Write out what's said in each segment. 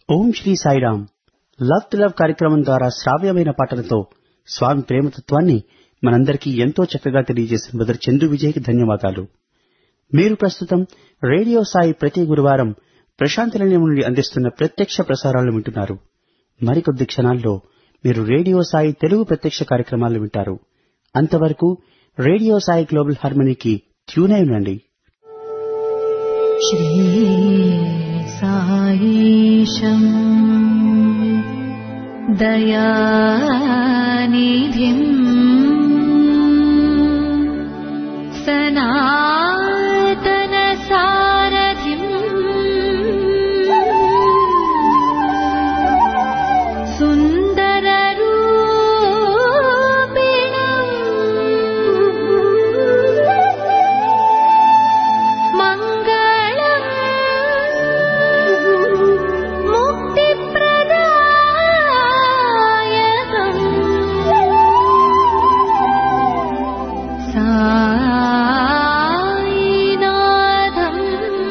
Om Shri Sairam love to love కార్యక్రమం ద్వారా శ్రావ్యమైన పాటలతో స్వామి ప్రేమతత్వాన్ని మనందరికీ ఎంతో చక్కగా తెలియజేసిన బ్రదర్ చందు విజయ్కి ధన్యవాదాలు మీరు ప్రస్తుతం రేడియో సాయి ప్రతి గురువారం ప్రశాంత నిలయం నుండి అందిస్తున్న ప్రత్యక్ష ప్రసారాలను వింటున్నారు మరికొద్ది క్షణాల్లో మీరు రేడియో సాయి తెలుగు ప్రత్యక్ష కార్యక్రమాలు వింటారు అంతవరకు రేడియో సాయి గ్లోబల్ హార్మనీకి ట్యూన్ అయి ఉండండి श्रीसायीशम् दयानिधिम् सनातनसारथिम् सुन्दररूपिणम् मङ्गलम् मुक्तिप्रदायकम् सायिनाथम्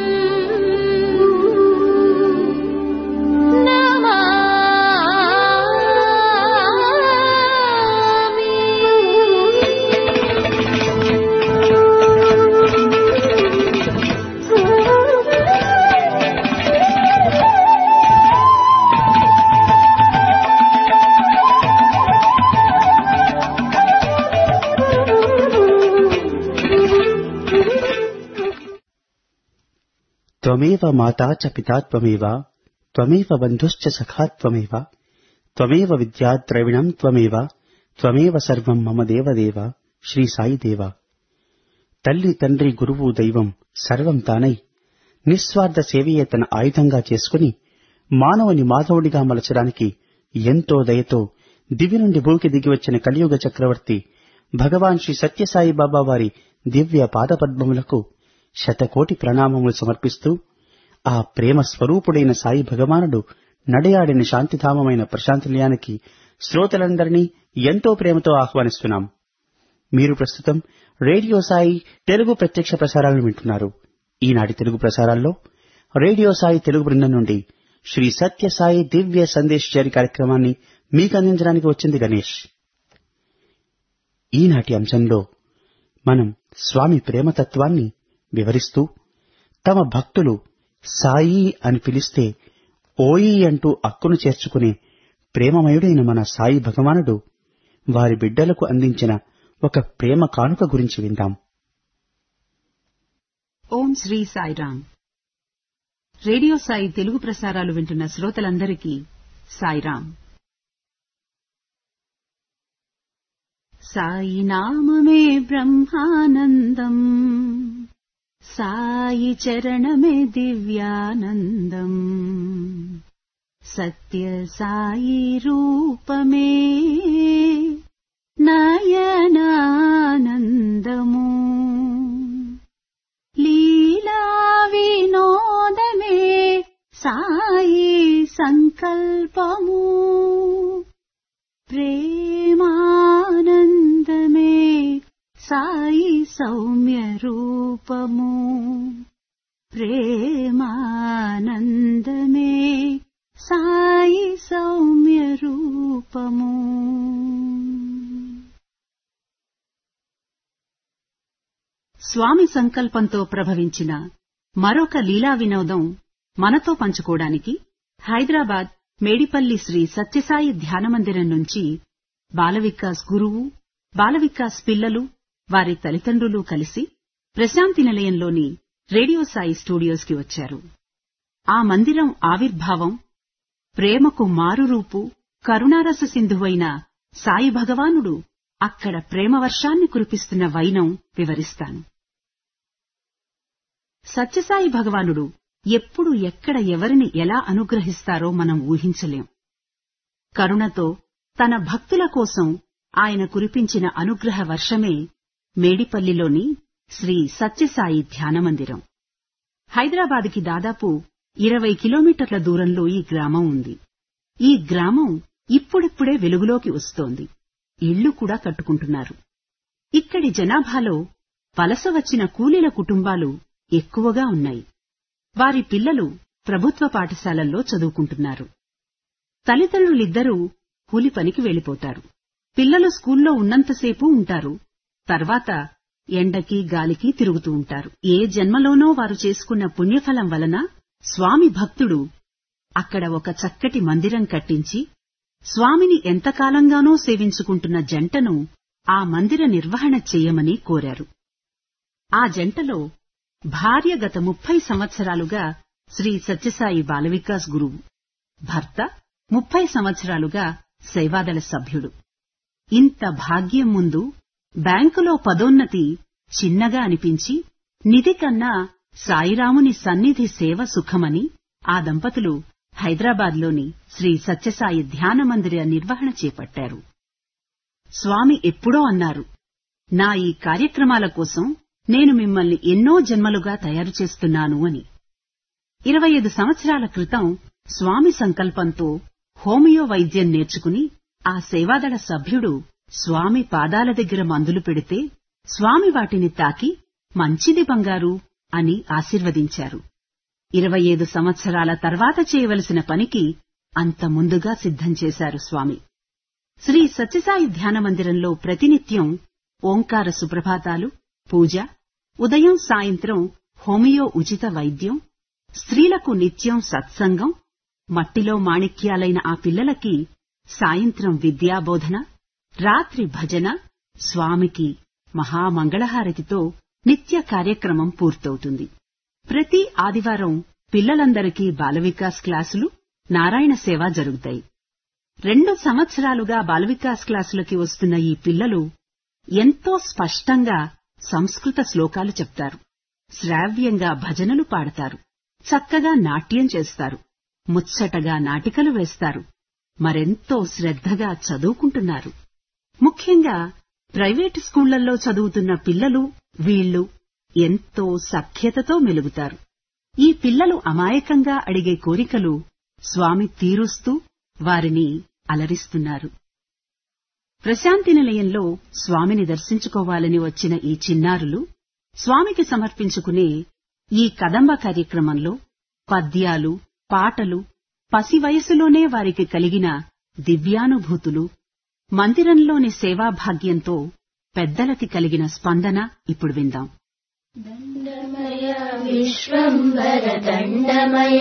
త్వమేవ మాతా చ పితా త్వమేవ త్వమేవ బంధుశ్చ సఖా త్వమేవ త్వమేవ విద్యా ద్రవిణం త్వమేవ త్వమేవ సర్వం మమ దేవదేవ శ్రీ సాయి దేవ తల్లి తండ్రి గురువు దైవం సర్వం తానై నిస్వార్థ సేవయే తన ఆయుధంగా చేసుకుని మానవుని మాధవుడిగా మలచడానికి ఎంతో దయతో దివి నుండి భూకి దిగివచ్చిన కలియుగ చక్రవర్తి భగవాన్ శ్రీ సత్యసాయి బాబా వారి దివ్య పాదపద్మములకు శతకోటి ప్రణామములు సమర్పిస్తూ ఆ ప్రేమ స్వరూపుడైన సాయి భగవానుడు నడయాడిన శాంతిధామమైన ప్రశాంతనిలయానికి శ్రోతలందరినీ ఎంతో ప్రేమతో ఆహ్వానిస్తున్నాం మీరు ప్రస్తుతం రేడియో సాయి తెలుగు ప్రత్యక్ష ప్రసారాలను వింటున్నారు ఈనాటి తెలుగు ప్రసారాల్లో రేడియో సాయి తెలుగు బృందం నుండి శ్రీ సత్య సాయి దివ్య సందేశ్ జారీ కార్యక్రమాన్ని మీకు అందించడానికి వచ్చింది గణేష్ ఈనాటి అంశంలో మనం స్వామి ప్రేమతత్వాన్ని వివరిస్తూ తమ భక్తులు సాయి అని పిలిస్తే ఓయి అంటూ అక్కును చేర్చుకునే ప్రేమమయుడైన మన సాయి భగవానుడు వారి బిడ్డలకు అందించిన ఒక ప్రేమ కానుక గురించి విందాం ఓం శ్రీ సాయిరామ్ రేడియో సాయి తెలుగు ప్రసారాలు వింటున్న శ్రోతలందరికీ సాయిరామ్ సాయి నామమే బ్రహ్మానందం సాయి చరణమే దివ్యానందం సత్య సాయి రూపమే నయనానందము లీలా వినోదమే సాయి సంకల్పము ప్రేమానందమే సాయి సౌమ్య రూపము ప్రేమానందమే సాయి సౌమ్య రూపము స్వామి సంకల్పంతో ప్రభవించిన మరొక లీలా వినోదం మనతో పంచుకోవడానికి హైదరాబాద్ మేడిపల్లి శ్రీ సత్యసాయి ధ్యానమందిరం నుంచి బాలవికాస్ గురువు బాలవికాస్ పిల్లలు వారి తల్లిదండ్రులు కలిసి ప్రశాంతి నిలయంలోని రేడియో సాయి స్టూడియోస్ కి వచ్చారు ఆ మందిరం ఆవిర్భావం ప్రేమకు మారురూపు కరుణారస సింధువైన సాయి భగవానుడు అక్కడ ప్రేమ వర్షాన్ని కురిపిస్తున్న వైనం వివరిస్తాను సత్యసాయి భగవానుడు ఎప్పుడు ఎక్కడ ఎవరిని ఎలా అనుగ్రహిస్తారో మనం ఊహించలేం కరుణతో తన భక్తుల కోసం ఆయన కురిపించిన అనుగ్రహ వర్షమే మేడిపల్లిలోని శ్రీ సత్యసాయి ధ్యానమందిరం హైదరాబాద్కి దాదాపు ఇరవై కిలోమీటర్ల దూరంలో ఈ గ్రామం ఉంది ఈ గ్రామం ఇప్పుడిప్పుడే వెలుగులోకి వస్తోంది ఇళ్లు కూడా కట్టుకుంటున్నారు ఇక్కడి జనాభాలో వలస వచ్చిన కూలీల కుటుంబాలు ఎక్కువగా ఉన్నాయి వారి పిల్లలు ప్రభుత్వ పాఠశాలల్లో చదువుకుంటున్నారు తల్లిదండ్రులిద్దరూ కూలి పనికి వెళ్లిపోతారు పిల్లలు స్కూల్లో ఉన్నంతసేపు ఉంటారు తర్వాత ఎండకి గాలికి తిరుగుతూ ఉంటారు ఏ జన్మలోనో వారు చేసుకున్న పుణ్యఫలం వలన స్వామి భక్తుడు అక్కడ ఒక చక్కటి మందిరం కట్టించి స్వామిని ఎంతకాలంగానో సేవించుకుంటున్న జంటను ఆ మందిర నిర్వహణ చెయ్యమని కోరారు ఆ జంటలో భార్య గత ముప్పై సంవత్సరాలుగా శ్రీ సత్యసాయి బాలవికాస్ గురువు భర్త ముప్పై సంవత్సరాలుగా సేవాదళ సభ్యుడు ఇంత భాగ్యం ముందు బ్యాంకులో పదోన్నతి చిన్నగా అనిపించి నిధి కన్నా సాయిరాముని సన్నిధి సేవ సుఖమని ఆ దంపతులు హైదరాబాద్లోని శ్రీ సత్యసాయి ధ్యాన మందిర నిర్వహణ చేపట్టారు స్వామి ఎప్పుడో అన్నారు నా ఈ కార్యక్రమాల కోసం నేను మిమ్మల్ని ఎన్నో జన్మలుగా తయారు చేస్తున్నాను అని ఇరవై ఐదు సంవత్సరాల క్రితం స్వామి సంకల్పంతో హోమియో వైద్యం నేర్చుకుని ఆ సేవాదళ సభ్యుడు స్వామి పాదాల దగ్గర మందులు పెడితే స్వామి వాటిని తాకి మంచిది బంగారు అని ఆశీర్వదించారు ఇరవై ఐదు సంవత్సరాల తర్వాత చేయవలసిన పనికి అంత ముందుగా సిద్ధం చేశారు స్వామి శ్రీ సత్యసాయి ధ్యాన మందిరంలో ప్రతినిత్యం ఓంకార సుప్రభాతాలు పూజ ఉదయం సాయంత్రం హోమియో ఉచిత వైద్యం స్త్రీలకు నిత్యం సత్సంగం మట్టిలో మాణిక్యాలైన ఆ పిల్లలకి సాయంత్రం విద్యాబోధన రాత్రి భజన స్వామికి మహామంగళహారతితో నిత్య కార్యక్రమం పూర్తవుతుంది ప్రతి ఆదివారం పిల్లలందరికీ బాలవికాస్ క్లాసులు నారాయణ సేవ జరుగుతాయి రెండు సంవత్సరాలుగా బాలవికాస్ క్లాసులకి వస్తున్న ఈ పిల్లలు ఎంతో స్పష్టంగా సంస్కృత శ్లోకాలు చెప్తారు శ్రావ్యంగా భజనలు పాడతారు చక్కగా నాట్యం చేస్తారు ముచ్చటగా నాటికలు వేస్తారు మరెంతో శ్రద్ధగా చదువుకుంటున్నారు ముఖ్యంగా ప్రైవేటు స్కూళ్లలో చదువుతున్న పిల్లలు వీళ్లు ఎంతో సఖ్యతతో మెలుగుతారు ఈ పిల్లలు అమాయకంగా అడిగే కోరికలు స్వామి తీరుస్తూ వారిని అలరిస్తున్నారు ప్రశాంతి నిలయంలో స్వామిని దర్శించుకోవాలని వచ్చిన ఈ చిన్నారులు స్వామికి సమర్పించుకునే ఈ కదంబ కార్యక్రమంలో పద్యాలు పాటలు పసి వయసులోనే వారికి కలిగిన దివ్యానుభూతులు మందిరంలోని సేవాభాగ్యంతో పెద్దలకి కలిగిన స్పందన ఇప్పుడు విందాం दण्डमय विश्वम्बर दण्डमय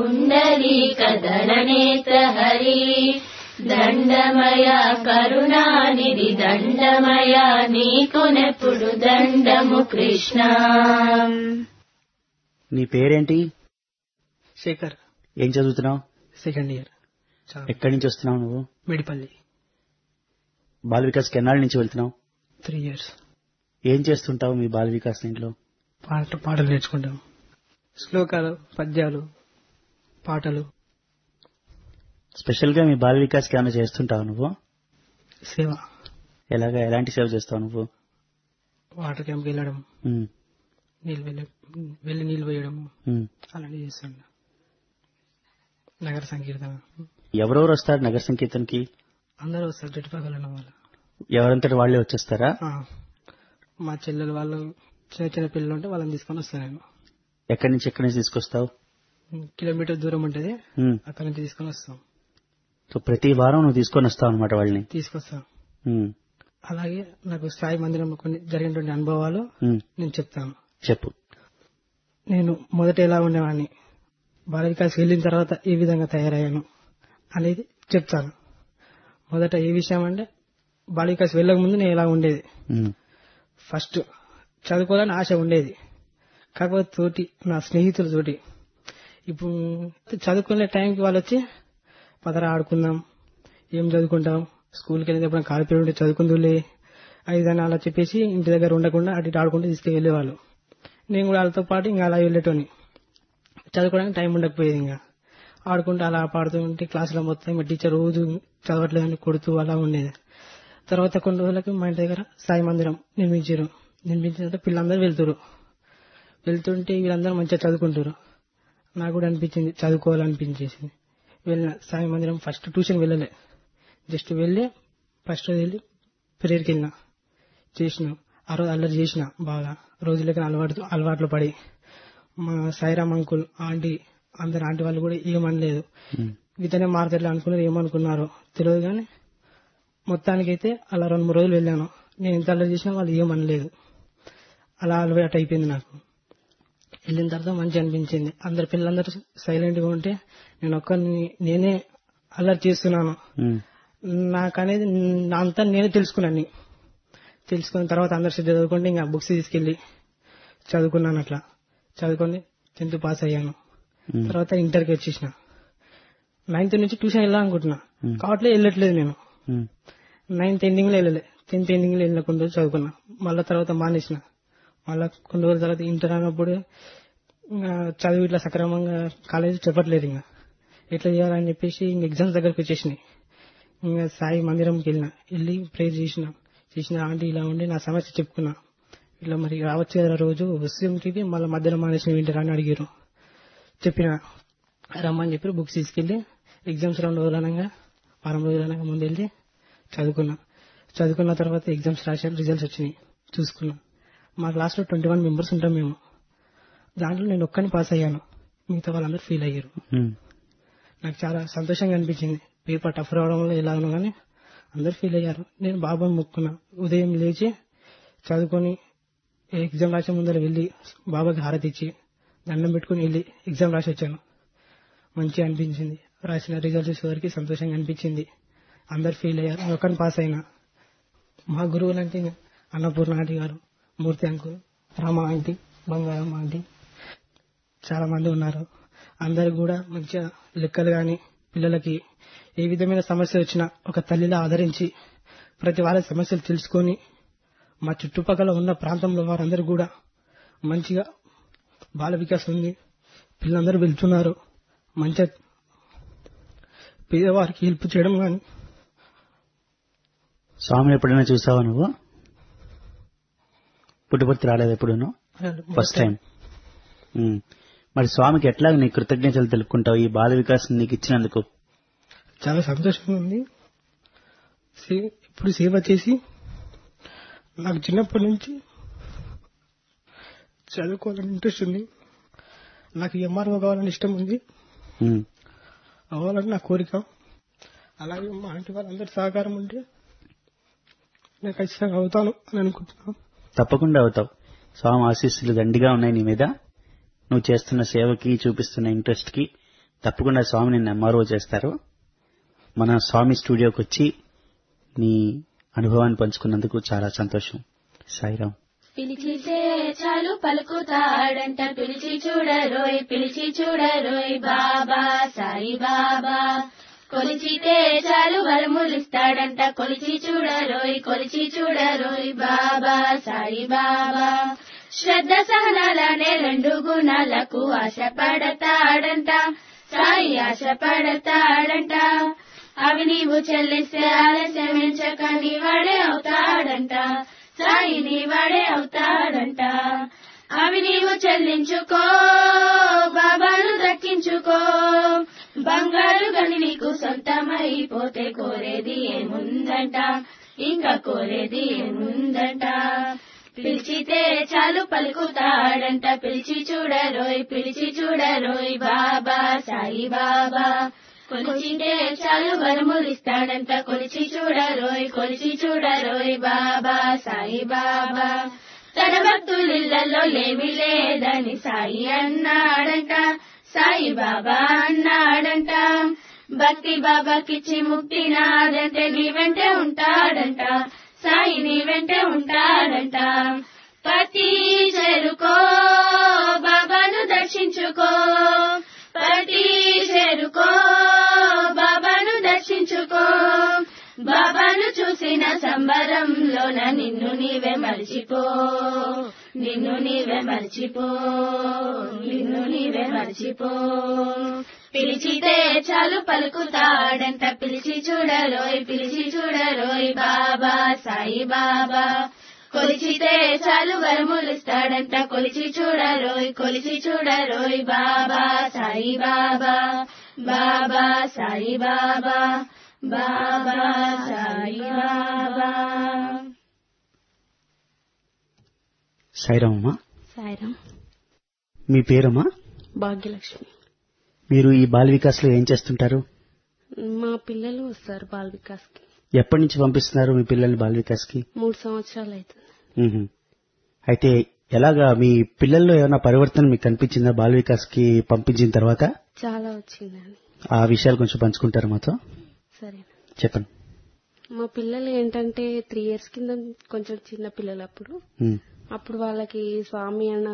पुण्डरीकदलनेत्रहरि దండమయ కరుణానిధి దండమయ నీకునెప్పుడు దండము కృష్ణ నీ పేరేంటి శేఖర్ ఏం చదువుతున్నావు సెకండ్ ఇయర్ చా- ఎక్కడి నుంచి వస్తున్నావు నువ్వు మిడిపల్లి బాల వికాస్ కెన్నాళ్ళ నుంచి వెళ్తున్నావు త్రీ ఇయర్స్ ఏం చేస్తుంటావు మీ బాల వికాస్ ఇంట్లో పాట పాటలు నేర్చుకుంటాం శ్లోకాలు పద్యాలు పాటలు స్పెషల్ గా మీ బాల వికాస్ కి ఏమైనా చేస్తుంటావు నువ్వు సేవ ఎలాగా ఎలాంటి సేవ చేస్తావు నువ్వు వాటర్ క్యాంప్కి వెళ్ళడం ఉమ్, నీళ్ళు వెళ్ళి వెళ్ళి నీళ్ళు పోయడం ఉమ్. అలాంటివి చేస్తాను నగర సంకీర్తన ఎవరెవరు వస్తారు నగర సంకీర్తనకి అందరూ వస్తారు చుట్టుపక్కల ఉన్న వాళ్ళు ఎవరంతటి వాళ్ళే వచ్చేస్తారా ఆ, మా చెల్లెలు వాళ్ళు చిన్న చిన్న పిల్లలు ఉంటే వాళ్ళని తీసుకొని వస్తాను నేను ఎక్కడి నుంచి ఎక్కడి నుంచి తీసుకొస్తావు కిలోమీటర్ దూరం ఉంటుంది ఉమ్. అక్కడ నుంచి తీసుకొని వస్తాం సో ప్రతి వారం నువ్వు తీసుకొని వస్తావు అనమాట వాళ్ళని తీసుకొస్తాం ఉమ్, అలాగే నాకు సాయి మందిరంలో కొన్ని జరిగినటువంటి అనుభవాలు ఉమ్. నేను చెప్తాను చెప్పు నేను మొదట ఎలా ఉండేవాడిని బాల వికాస్ వెళ్ళిన తర్వాత ఏ విధంగా తయారయ్యాను అనేది చెప్తాను మొదట ఏ విషయం అంటే బాల వికాస్ వెళ్ళక ముందు నేను ఎలా ఉండేది ఉమ్, ఫస్ట్ చదువుకోవాలని ఆశ ఉండేది కాకపోతే తోటి నా స్నేహితులతోటి ఇప్పుడు చదువుకునే టైంకి వాళ్ళు వచ్చి పదర ఆడుకుందాం ఏం చదువుకుంటాం స్కూల్కి వెళ్ళేటప్పుడు కాలు పీరియడ్ ఉంటే చదువుకుందులే ఐదని అలా చెప్పేసి ఇంటి దగ్గర ఉండకుండా అటు ఇటు ఆడుకుంటూ తీసుకెళ్లేవాళ్ళు నేను కూడా వాళ్ళతో పాటు ఇంకా అలా వెళ్ళేటోని చదువుకోవడానికి టైం ఉండకపోయేది ఇంకా ఆడుకుంటూ అలా పాడుతూ ఉంటే క్లాసులో మొత్తం ఇంకా టీచర్ రోజు చదవట్లేదని కొడుతూ అలా ఉండేది తర్వాత కొన్ని రోజులకి మా ఇంటి దగ్గర సాయి మందిరం నిర్మించారు నిర్మించిన తర్వాత పిల్లలందరూ వెళ్తారు వెళ్తుంటే వీళ్ళందరూ మంచిగా చదువుకుంటారు నాకు కూడా అనిపించింది చదువుకోవాలనిపించేసింది వెళ్ళిన సాయి మందిరం ఫస్ట్ ట్యూషన్ వెళ్ళలే జస్ట్ వెళ్ళి ఫస్ట్ రోజు వెళ్ళి ప్రేయర్కి వెళ్ళిన చేసిన ఆ రోజు అల్లరి చేసిన బాగా రోజులకి అలవాటు అలవాట్లు పడి మా సాయిరామ్ అంకుల్ ఆంటీ అందరు ఆంటీ వాళ్ళు కూడా ఏమనలేదు ఉమ్, ఇతనే మారుతారు అనుకున్నారు ఏమనుకున్నారో తెలియదు కానీ మొత్తానికైతే అలా రెండు మూడు రోజులు వెళ్ళాను నేను ఎంత అల్లరి చేసినా వాళ్ళు ఏమనలేదు అలా అలవాటు అయిపోయింది నాకు వెళ్ళిన తర్వాత మంచి అనిపించింది అందరు పిల్లలందరూ సైలెంట్ గా ఉంటే నేను ఒక్కరిని నేనే అల్లరి చేస్తున్నాను ఉమ్, నాకనేది నా అంతా నేనే తెలుసుకున్నాను తెలుసుకున్న తర్వాత అందరు శ్రద్ధ చదువుకుంటే ఇంకా బుక్స్ తీసుకెళ్లి చదువుకున్నాను అట్లా చదువుకొని టెన్త్ పాస్ అయ్యాను ఉమ్, తర్వాత ఇంటర్కి వచ్చేసిన నైన్త్ నుంచి ట్యూషన్ వెళ్ళాలనుకుంటున్నా Hmm. కాబట్టి వెళ్ళట్లేదు నేను ఉమ్, నైన్త్ ఎండింగ్ లో వెళ్ళలే టెన్త్ ఎండింగ్ లో వెళ్ళిన కొన్ని రోజులు చదువుకున్నా మళ్ళా తర్వాత మానేసిన మళ్ళా కొన్ని రోజుల తర్వాత ఇంటర్ అన్నప్పుడు ఇంకా చదువు ఇట్లా సక్రమంగా కాలేజ్ చెప్పట్లేదు ఇంకా ఎట్లా చేయాలని చెప్పేసి ఇంక ఎగ్జామ్స్ దగ్గరకు వచ్చేసినాయి ఇంకా సాయి మందిరంకి వెళ్ళిన వెళ్ళి ప్రేయర్ చేసిన చేసిన ఆంటీ ఇలా ఉండి నా సమస్య చెప్పుకున్నా ఇట్లా మరి రావచ్చు కదా రోజు వస్తుంది మళ్ళీ మధ్యలో మానేసిన వింటారా అని అడిగారు చెప్పిన రమ్మని చెప్పి బుక్స్ తీసుకెళ్లి ఎగ్జామ్స్ రెండు రోజులు అనగా వారం రోజులు అనగా ముందు వెళ్ళి చదువుకున్నా చదువుకున్న తర్వాత ఎగ్జామ్స్ రాశాను రిజల్ట్స్ వచ్చినాయి చూసుకున్నా మా క్లాస్లో ట్వంటీ వన్ మెంబర్స్ ఉంటాం మేము దాంట్లో నేను ఒక్కని పాస్ అయ్యాను మిగతా వాళ్ళందరూ ఫీల్ అయ్యారు ఉమ్, నాకు చాలా సంతోషంగా అనిపించింది పేపర్ టఫ్ రావడం వల్ల ఎలాగనో కానీ అందరు ఫీల్ అయ్యారు నేను బాబాని మొక్కున్నా ఉదయం లేచి చదువుకొని ఎగ్జామ్ రాసే ముందర వెళ్ళి బాబాకి హారతి ఇచ్చి దండం పెట్టుకుని వెళ్ళి ఎగ్జామ్ రాసి వచ్చాను మంచిగా అనిపించింది రాసిన రిజల్ట్ చూసేవారికి సంతోషంగా అనిపించింది అందరు ఫీల్ అయ్యారు నేను ఒక్కని పాస్ అయినా మా గురువులు అంటే అన్నపూర్ణ ఆంటీ గారు Murthy uncle Rama aunty Bangaram aunty చాలా మంది ఉన్నారు అందరు కూడా మంచిగా లెక్కలు గాని పిల్లలకి ఏ విధమైన సమస్య వచ్చినా ఒక తల్లిలా ఆదరించి ప్రతి వాళ్ళ సమస్యలు తెలుసుకొని మా చుట్టుపక్కల ఉన్న ప్రాంతంలో వారందరూ కూడా మంచిగా బాల వికాసం ఉంది పిల్లలందరూ వెళ్తున్నారు మంచిగా పేదవారికి హెల్ప్ చేయడం కానీ స్వామిని ఎప్పుడైనా చూసావా నువ్వు పుట్టుపర్తి రాలేదు ఎప్పుడును ఫస్ట్ టైం ఉమ్. మరి స్వామికి ఎట్లా నీ కృతజ్ఞతలు తెలుపుకుంటావు ఈ బాల వికాసం నీకు ఇచ్చినందుకు చాలా సంతోషంగా ఉంది సే- ఇప్పుడు సేవ చేసి నాకు చిన్నప్పటి నుంచి చదువుకోవాలని ఇంట్రెస్ట్ ఉంది నాకు ఎంఆర్ఓ కావాలని ఇష్టం ఉంది ఉమ్, అవ్వాలని నా కోరిక అలాగే మా ఆంటీ వాళ్ళందరి సహకారం ఉంటే నేను ఖచ్చితంగా అవుతాను అని అనుకుంటున్నాను తప్పకుండా అవుతావు స్వామి ఆశీస్సులు దండిగా ఉన్నాయి నీ మీద నువ్వు చేస్తున్న సేవకి చూపిస్తున్న ఇంట్రెస్ట్ కి తప్పకుండా స్వామి నిన్ను ఎంఆర్ఓ చేస్తారు మన స్వామి స్టూడియోకి వచ్చి నీ అనుభవాన్ని పంచుకున్నందుకు చాలా సంతోషం సాయిరాం పిలిచితే చాలు పలుకుతాడంట పిలిచి చూడరోయ్ పిలిచి చూడరోయ్ బాబా సాయి బాబా కొలిచితే చాలు వరములిస్తాడంట కొలిచి చూడరోయ్ కొలిచి చూడరోయ్ బాబా సాయి బాబా శ్రద్ధ సహనాలనే రెండు గుణాలకు ఆశపడతాడంట సాయి ఆశపడతాడంట అవి నీవు చెల్లిస్తే ఆలస్యమించక నీవాడే అవుతాడంట సాయి నీవాడే అవుతాడంట అవి నీవు చెల్లించుకో బాబాను దక్కించుకో బంగారు గని నీకు సొంతమైపోతే కోరేది ఏముందంట ఇంకా కోరేది ఏముందంట పిలిచితే చాలు పలుకుతాడంట పిలిచి చూడరోయ్ పిలిచి చూడరోయ్ బాబా సాయి బాబా కొలిచితే చాలు వరములిస్తాడంట కొలిచి చూడరోయ్ కొలిచి చూడరోయ్ బాబా సాయి బాబా తన భక్తులిళ్లలో లేమి లేదని సాయి అన్నాడంట సాయి బాబా అన్నాడంట భక్తి బాబాకిచ్చి ముక్తి నాదంటే నీ వెంటే ఉంటాడంట సాయి నీ వెంటే ఉంటాడంట పతి చేరుకో బాబాను దర్శించుకో పతి చేరుకో బాబాను దర్శించుకో బాబాను చూసిన సంబరంలోన నిన్ను నీవే మర్చిపో నిన్ను నీవే మర్చిపో నిన్ను నీవే మర్చిపో పిలిచితే చాలు పలుకుతాడంట పిలిచి చూడరోయ్ పిలిచి చూడరోయ్ బాబా సాయి బాబా కొలిచితే చాలు వరములిస్తాడంట కొలిచి చూడరోయ్ కొలిచి చూడరోయ్ బాబా సాయి బాబా బాబా సాయి బాబా బాబా సాయి బాబా సాయిరామమ్మా సాయిరాం మీ పేరమ్మా భాగ్యలక్ష్మి మీరు ఈ బాల్ వికాస్ లో ఏం చేస్తుంటారు మా పిల్లలు వస్తారు బాల్ వికాస్ కి ఎప్పటి నుంచి పంపిస్తున్నారు మీ పిల్లల్ని బాల్ వికాస్ కి మూడు సంవత్సరాలు అవుతుంది మ్మ్. అయితే ఎలాగా మీ పిల్లల్లో ఏమైనా పరివర్తన మీకు కనిపించిందా బాల్ వికాస్ కి పంపించిన తర్వాత చాలా వచ్చిందండి ఆ విషయాలు కొంచెం పంచుకుంటారు మాతో సరే చెప్పండి మా పిల్లలు ఏంటంటే త్రీ ఇయర్స్ కింద కొంచెం చిన్న పిల్లలు అప్పుడు మ్మ్. అప్పుడు వాళ్ళకి స్వామి అన్న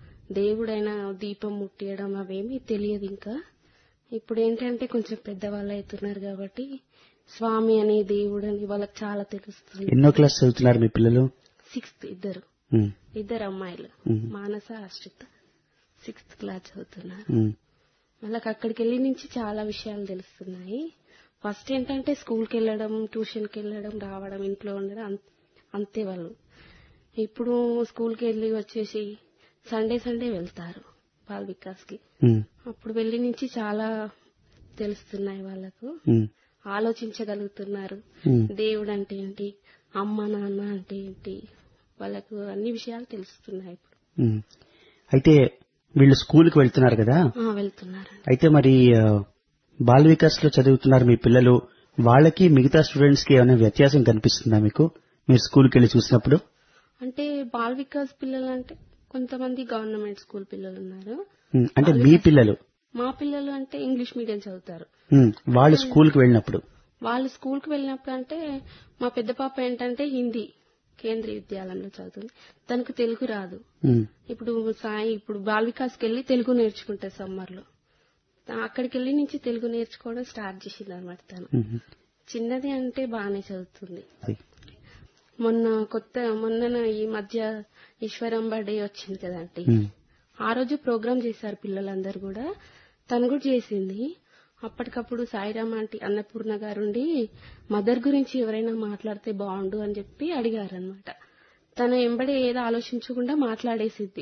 దేవుడైన దీపం ముట్టియడం అవేమీ తెలియదు ఇంకా ఇప్పుడు ఏంటంటే కొంచెం పెద్దవాళ్ళు అవుతున్నారు కాబట్టి స్వామి అనే దేవుడు అని వాళ్ళకి చాలా తెలుస్తుంది ఎన్నో క్లాస్ చదువుతున్నారు మీ పిల్లలు సిక్స్త్ ఇద్దరు మ్మ్. ఇద్దరు అమ్మాయిలు మ్మ్. మానస ఆశ్రిత సిక్స్త్ క్లాస్ చదువుతున్నారు మ్మ్. వాళ్ళకి అక్కడికి వెళ్ళి నుంచి చాలా విషయాలు తెలుస్తున్నాయి ఫస్ట్ ఏంటంటే స్కూల్కి వెళ్ళడం ట్యూషన్కి వెళ్ళడం రావడం ఇంట్లో ఉండడం అంత- అంతే వాళ్ళు ఇప్పుడు స్కూల్కి వెళ్ళి వచ్చేసి సండే సండే వెళ్తారు బాల్ వికాస్కి మ్మ్. అప్పుడు వెళ్ళి నుంచి చాలా తెలుస్తున్నాయి వాళ్ళకు మ్మ్. ఆలోచించగలుగుతున్నారు మ్మ్. దేవుడు అంటే ఏంటి అమ్మ నాన్న అంటే ఏంటి వాళ్ళకు అన్ని విషయాలు తెలుస్తున్నాయి ఇప్పుడు మ్మ్. అయితే వీళ్ళు స్కూల్కి వెళ్తున్నారు కదా ఆ, వెళ్తున్నారండి అయితే మరి ఆ, బాల్ వికాస్ లో చదువుతున్నారు మీ పిల్లలు వాళ్ళకి మిగతా స్టూడెంట్స్ కి ఏమైనా వ్యత్యాసం కనిపిస్తుందా మీకు మీరు స్కూల్కి వెళ్ళి చూసినప్పుడు అంటే బాల్ వికాస్ పిల్లలు అంటే కొంతమంది గవర్నమెంట్ స్కూల్ పిల్లలు ఉన్నారు మ్మ్. అంటే మీ పిల్లలు మా పిల్లలు అంటే ఇంగ్లీష్ మీడియం చదువుతారు మ్మ్. వాళ్ళు స్కూల్కి వెళ్ళినప్పుడు వాళ్ళు స్కూల్ కి వెళ్ళినప్పుడు అంటే మా పెద్ద పాప ఏంటంటే హిందీ కేంద్రీయ విద్యాలయంలో చదువుతుంది తనకు తెలుగు రాదు మ్మ్. ఇప్పుడు సాయి ఇప్పుడు బాల్ వికాస్కి వెళ్ళి తెలుగు నేర్చుకుంటుంది సమ్మర్ లో తా- అక్కడికి వెళ్ళి నుంచి తెలుగు నేర్చుకోవడం స్టార్ట్ చేసింది అనమాట తను మ్మ్. చిన్నది అంటే బాగానే చదువుతుంది అది. మొన్న కొత్త మొన్న ఈ మధ్య ఈశ్వరం బర్త్డే వచ్చింది కదండి మ్మ్. ఆ రోజు ప్రోగ్రామ్ చేశారు పిల్లలందరూ కూడా తను కూడా చేసింది అప్పటికప్పుడు సాయిరామ్ ఆంటీ అన్నపూర్ణ గారుండి మదర్ గురించి ఎవరైనా మాట్లాడితే బాగుండు అని చెప్పి అడిగారనమాట తన ఎంబడే ఏదో ఆలోచించకుండా మాట్లాడేసిద్ది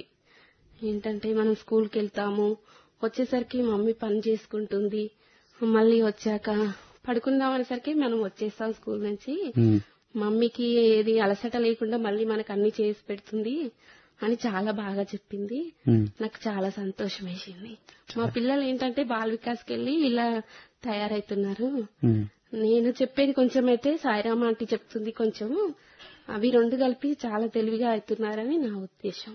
ఏంటంటే మనం స్కూల్కి వెళ్తాము వచ్చేసరికి మమ్మీ పని చేసుకుంటుంది మళ్ళీ వచ్చాక పడుకుందాం అనేసరికి మనం వచ్చేస్తాం స్కూల్ నుంచి మ్మ్. మమ్మీకి ఏది అలసట లేకుండా మళ్ళీ మనకు అన్ని చేసి పెడుతుంది అని చాలా బాగా చెప్పింది మ్మ్. నాకు చాలా సంతోషం వేసింది మా పిల్లలు ఏంటంటే బాల్ వికాస్కి వెళ్ళి ఇలా తయారవుతున్నారు మ్మ్. నేను చెప్పేది కొంచెం అయితే సాయిరామ ఆంటీ చెప్తుంది కొంచెం అవి రెండు కలిపి చాలా తెలివిగా అవుతున్నారని నా ఉద్దేశం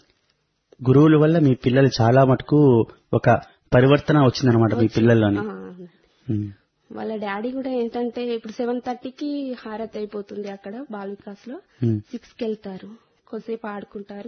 గురువుల వల్ల మీ పిల్లలు చాలా మటుకు ఒక పరివర్తన వచ్చిందనమాట మీ పిల్లల్లోని ఆ, అవునండి. మ్మ్. వాళ్ళ డాడీ కూడా ఏంటంటే ఇప్పుడు సెవెన్ థర్టీకి హారత్ అయిపోతుంది అక్కడ బాల్ వికాస్ లో మ్మ్. సిక్స్ కి వెళ్తారు కొద్దిసేపు ఆడుకుంటారు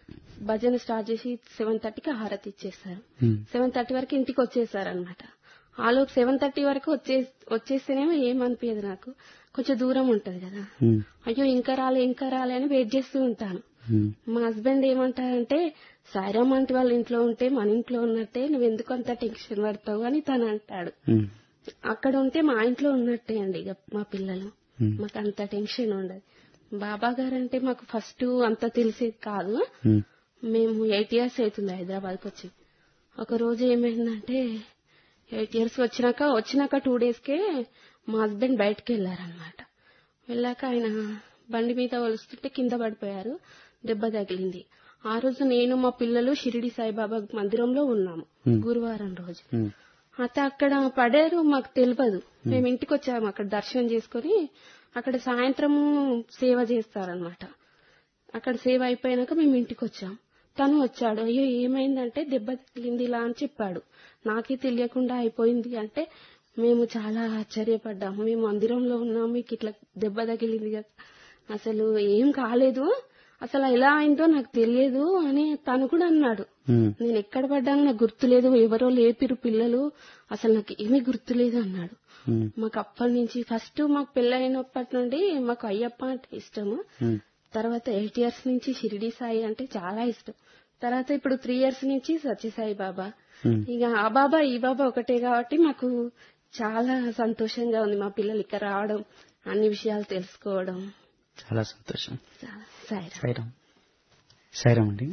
భజన స్టార్ట్ చేసి సెవెన్ థర్టీకి హారతి ఇచ్చేస్తారు మ్మ్. సెవెన్ థర్టీ వరకు ఇంటికి వచ్చేసారు అనమాట ఆలోపు సెవెన్ థర్టీ వరకు వచ్చే వచ్చేస్తేనేమో ఏమనిపించదు నాకు కొంచెం దూరం ఉంటది కదా మ్మ్. అయ్యో ఇంకా రాలే ఇంకా రాలే అని వెయిట్ చేస్తూ ఉంటాను మ్మ్. మా హస్బెండ్ ఏమంటారంటే సాయిరామ్ ఆంటీ వాళ్ళ ఇంట్లో ఉంటే మన ఇంట్లో ఉన్నట్టే నువ్వు ఎందుకు అంత టెన్షన్ పడతావు అని తను అంటాడు మ్మ్. అక్కడ ఉంటే మా ఇంట్లో ఉన్నట్టే అండి ఇక మా పిల్లలు మ్మ్. మాకు అంత టెన్షన్ ఉండదు బాబా గారు అంటే మాకు ఫస్ట్ అంత తెలిసేది కాదు మ్మ్. మేము ఎయిట్ ఇయర్స్ అవుతుంది హైదరాబాద్కి వచ్చి ఒక రోజు ఏమైందంటే ఎయిట్ ఇయర్స్ వచ్చినాక వచ్చినాక టూ డేస్కే మా హస్బెండ్ బయటకు వెళ్ళారనమాట వెళ్ళాక ఆయన బండి మీద వలుస్తుంటే కింద పడిపోయారు దెబ్బ తగిలింది ఆ రోజు నేను మా పిల్లలు షిరిడి సాయిబాబా మందిరంలో ఉన్నాము Hmm. గురువారం రోజు మ్మ్. అయితే అక్కడ పడారు మాకు తెలియదు మేము ఇంటికి వచ్చాము అక్కడ దర్శనం చేసుకుని అక్కడ సాయంత్రము సేవ చేస్తారనమాట అక్కడ సేవ అయిపోయినాక మేము ఇంటికి వచ్చాం తను వచ్చాడు అయ్యో ఏమైందంటే దెబ్బ తగిలింది ఇలా అని చెప్పాడు నాకే తెలియకుండా అయిపోయింది అంటే మేము చాలా ఆశ్చర్యపడ్డాము మేము మందిరంలో ఉన్నాము మీకు ఇట్లా దెబ్బ తగిలింది కదా అసలు ఏం కాలేదు అసలు ఎలా అయిందో నాకు తెలియదు అని తను కూడా అన్నాడు మ్మ్. నేను ఎక్కడ పడ్డాను నాకు గుర్తులేదు ఎవరో లేపిరు పిల్లలు అసలు నాకు ఏమీ గుర్తులేదు అన్నాడు మ్మ్. మాకు అప్పటి నుంచి ఫస్ట్ మాకు పెళ్ళైనప్పటి నుండి మాకు అయ్యప్ప అంటే ఇష్టము మ్మ్. తర్వాత ఎయిట్ ఇయర్స్ నుంచి షిరిడి సాయి అంటే చాలా ఇష్టం తర్వాత ఇప్పుడు త్రీ ఇయర్స్ నుంచి సత్యసాయి బాబా మ్మ్. ఇక ఆ బాబా ఈ బాబా ఒకటే కాబట్టి మాకు చాలా సంతోషంగా ఉంది మా పిల్లలు ఇక్కడ రావడం అన్ని విషయాలు తెలుసుకోవడం చాలా సంతోషం చాలా సాయిరా సాయిరామ్ సాయిరామ్ అండి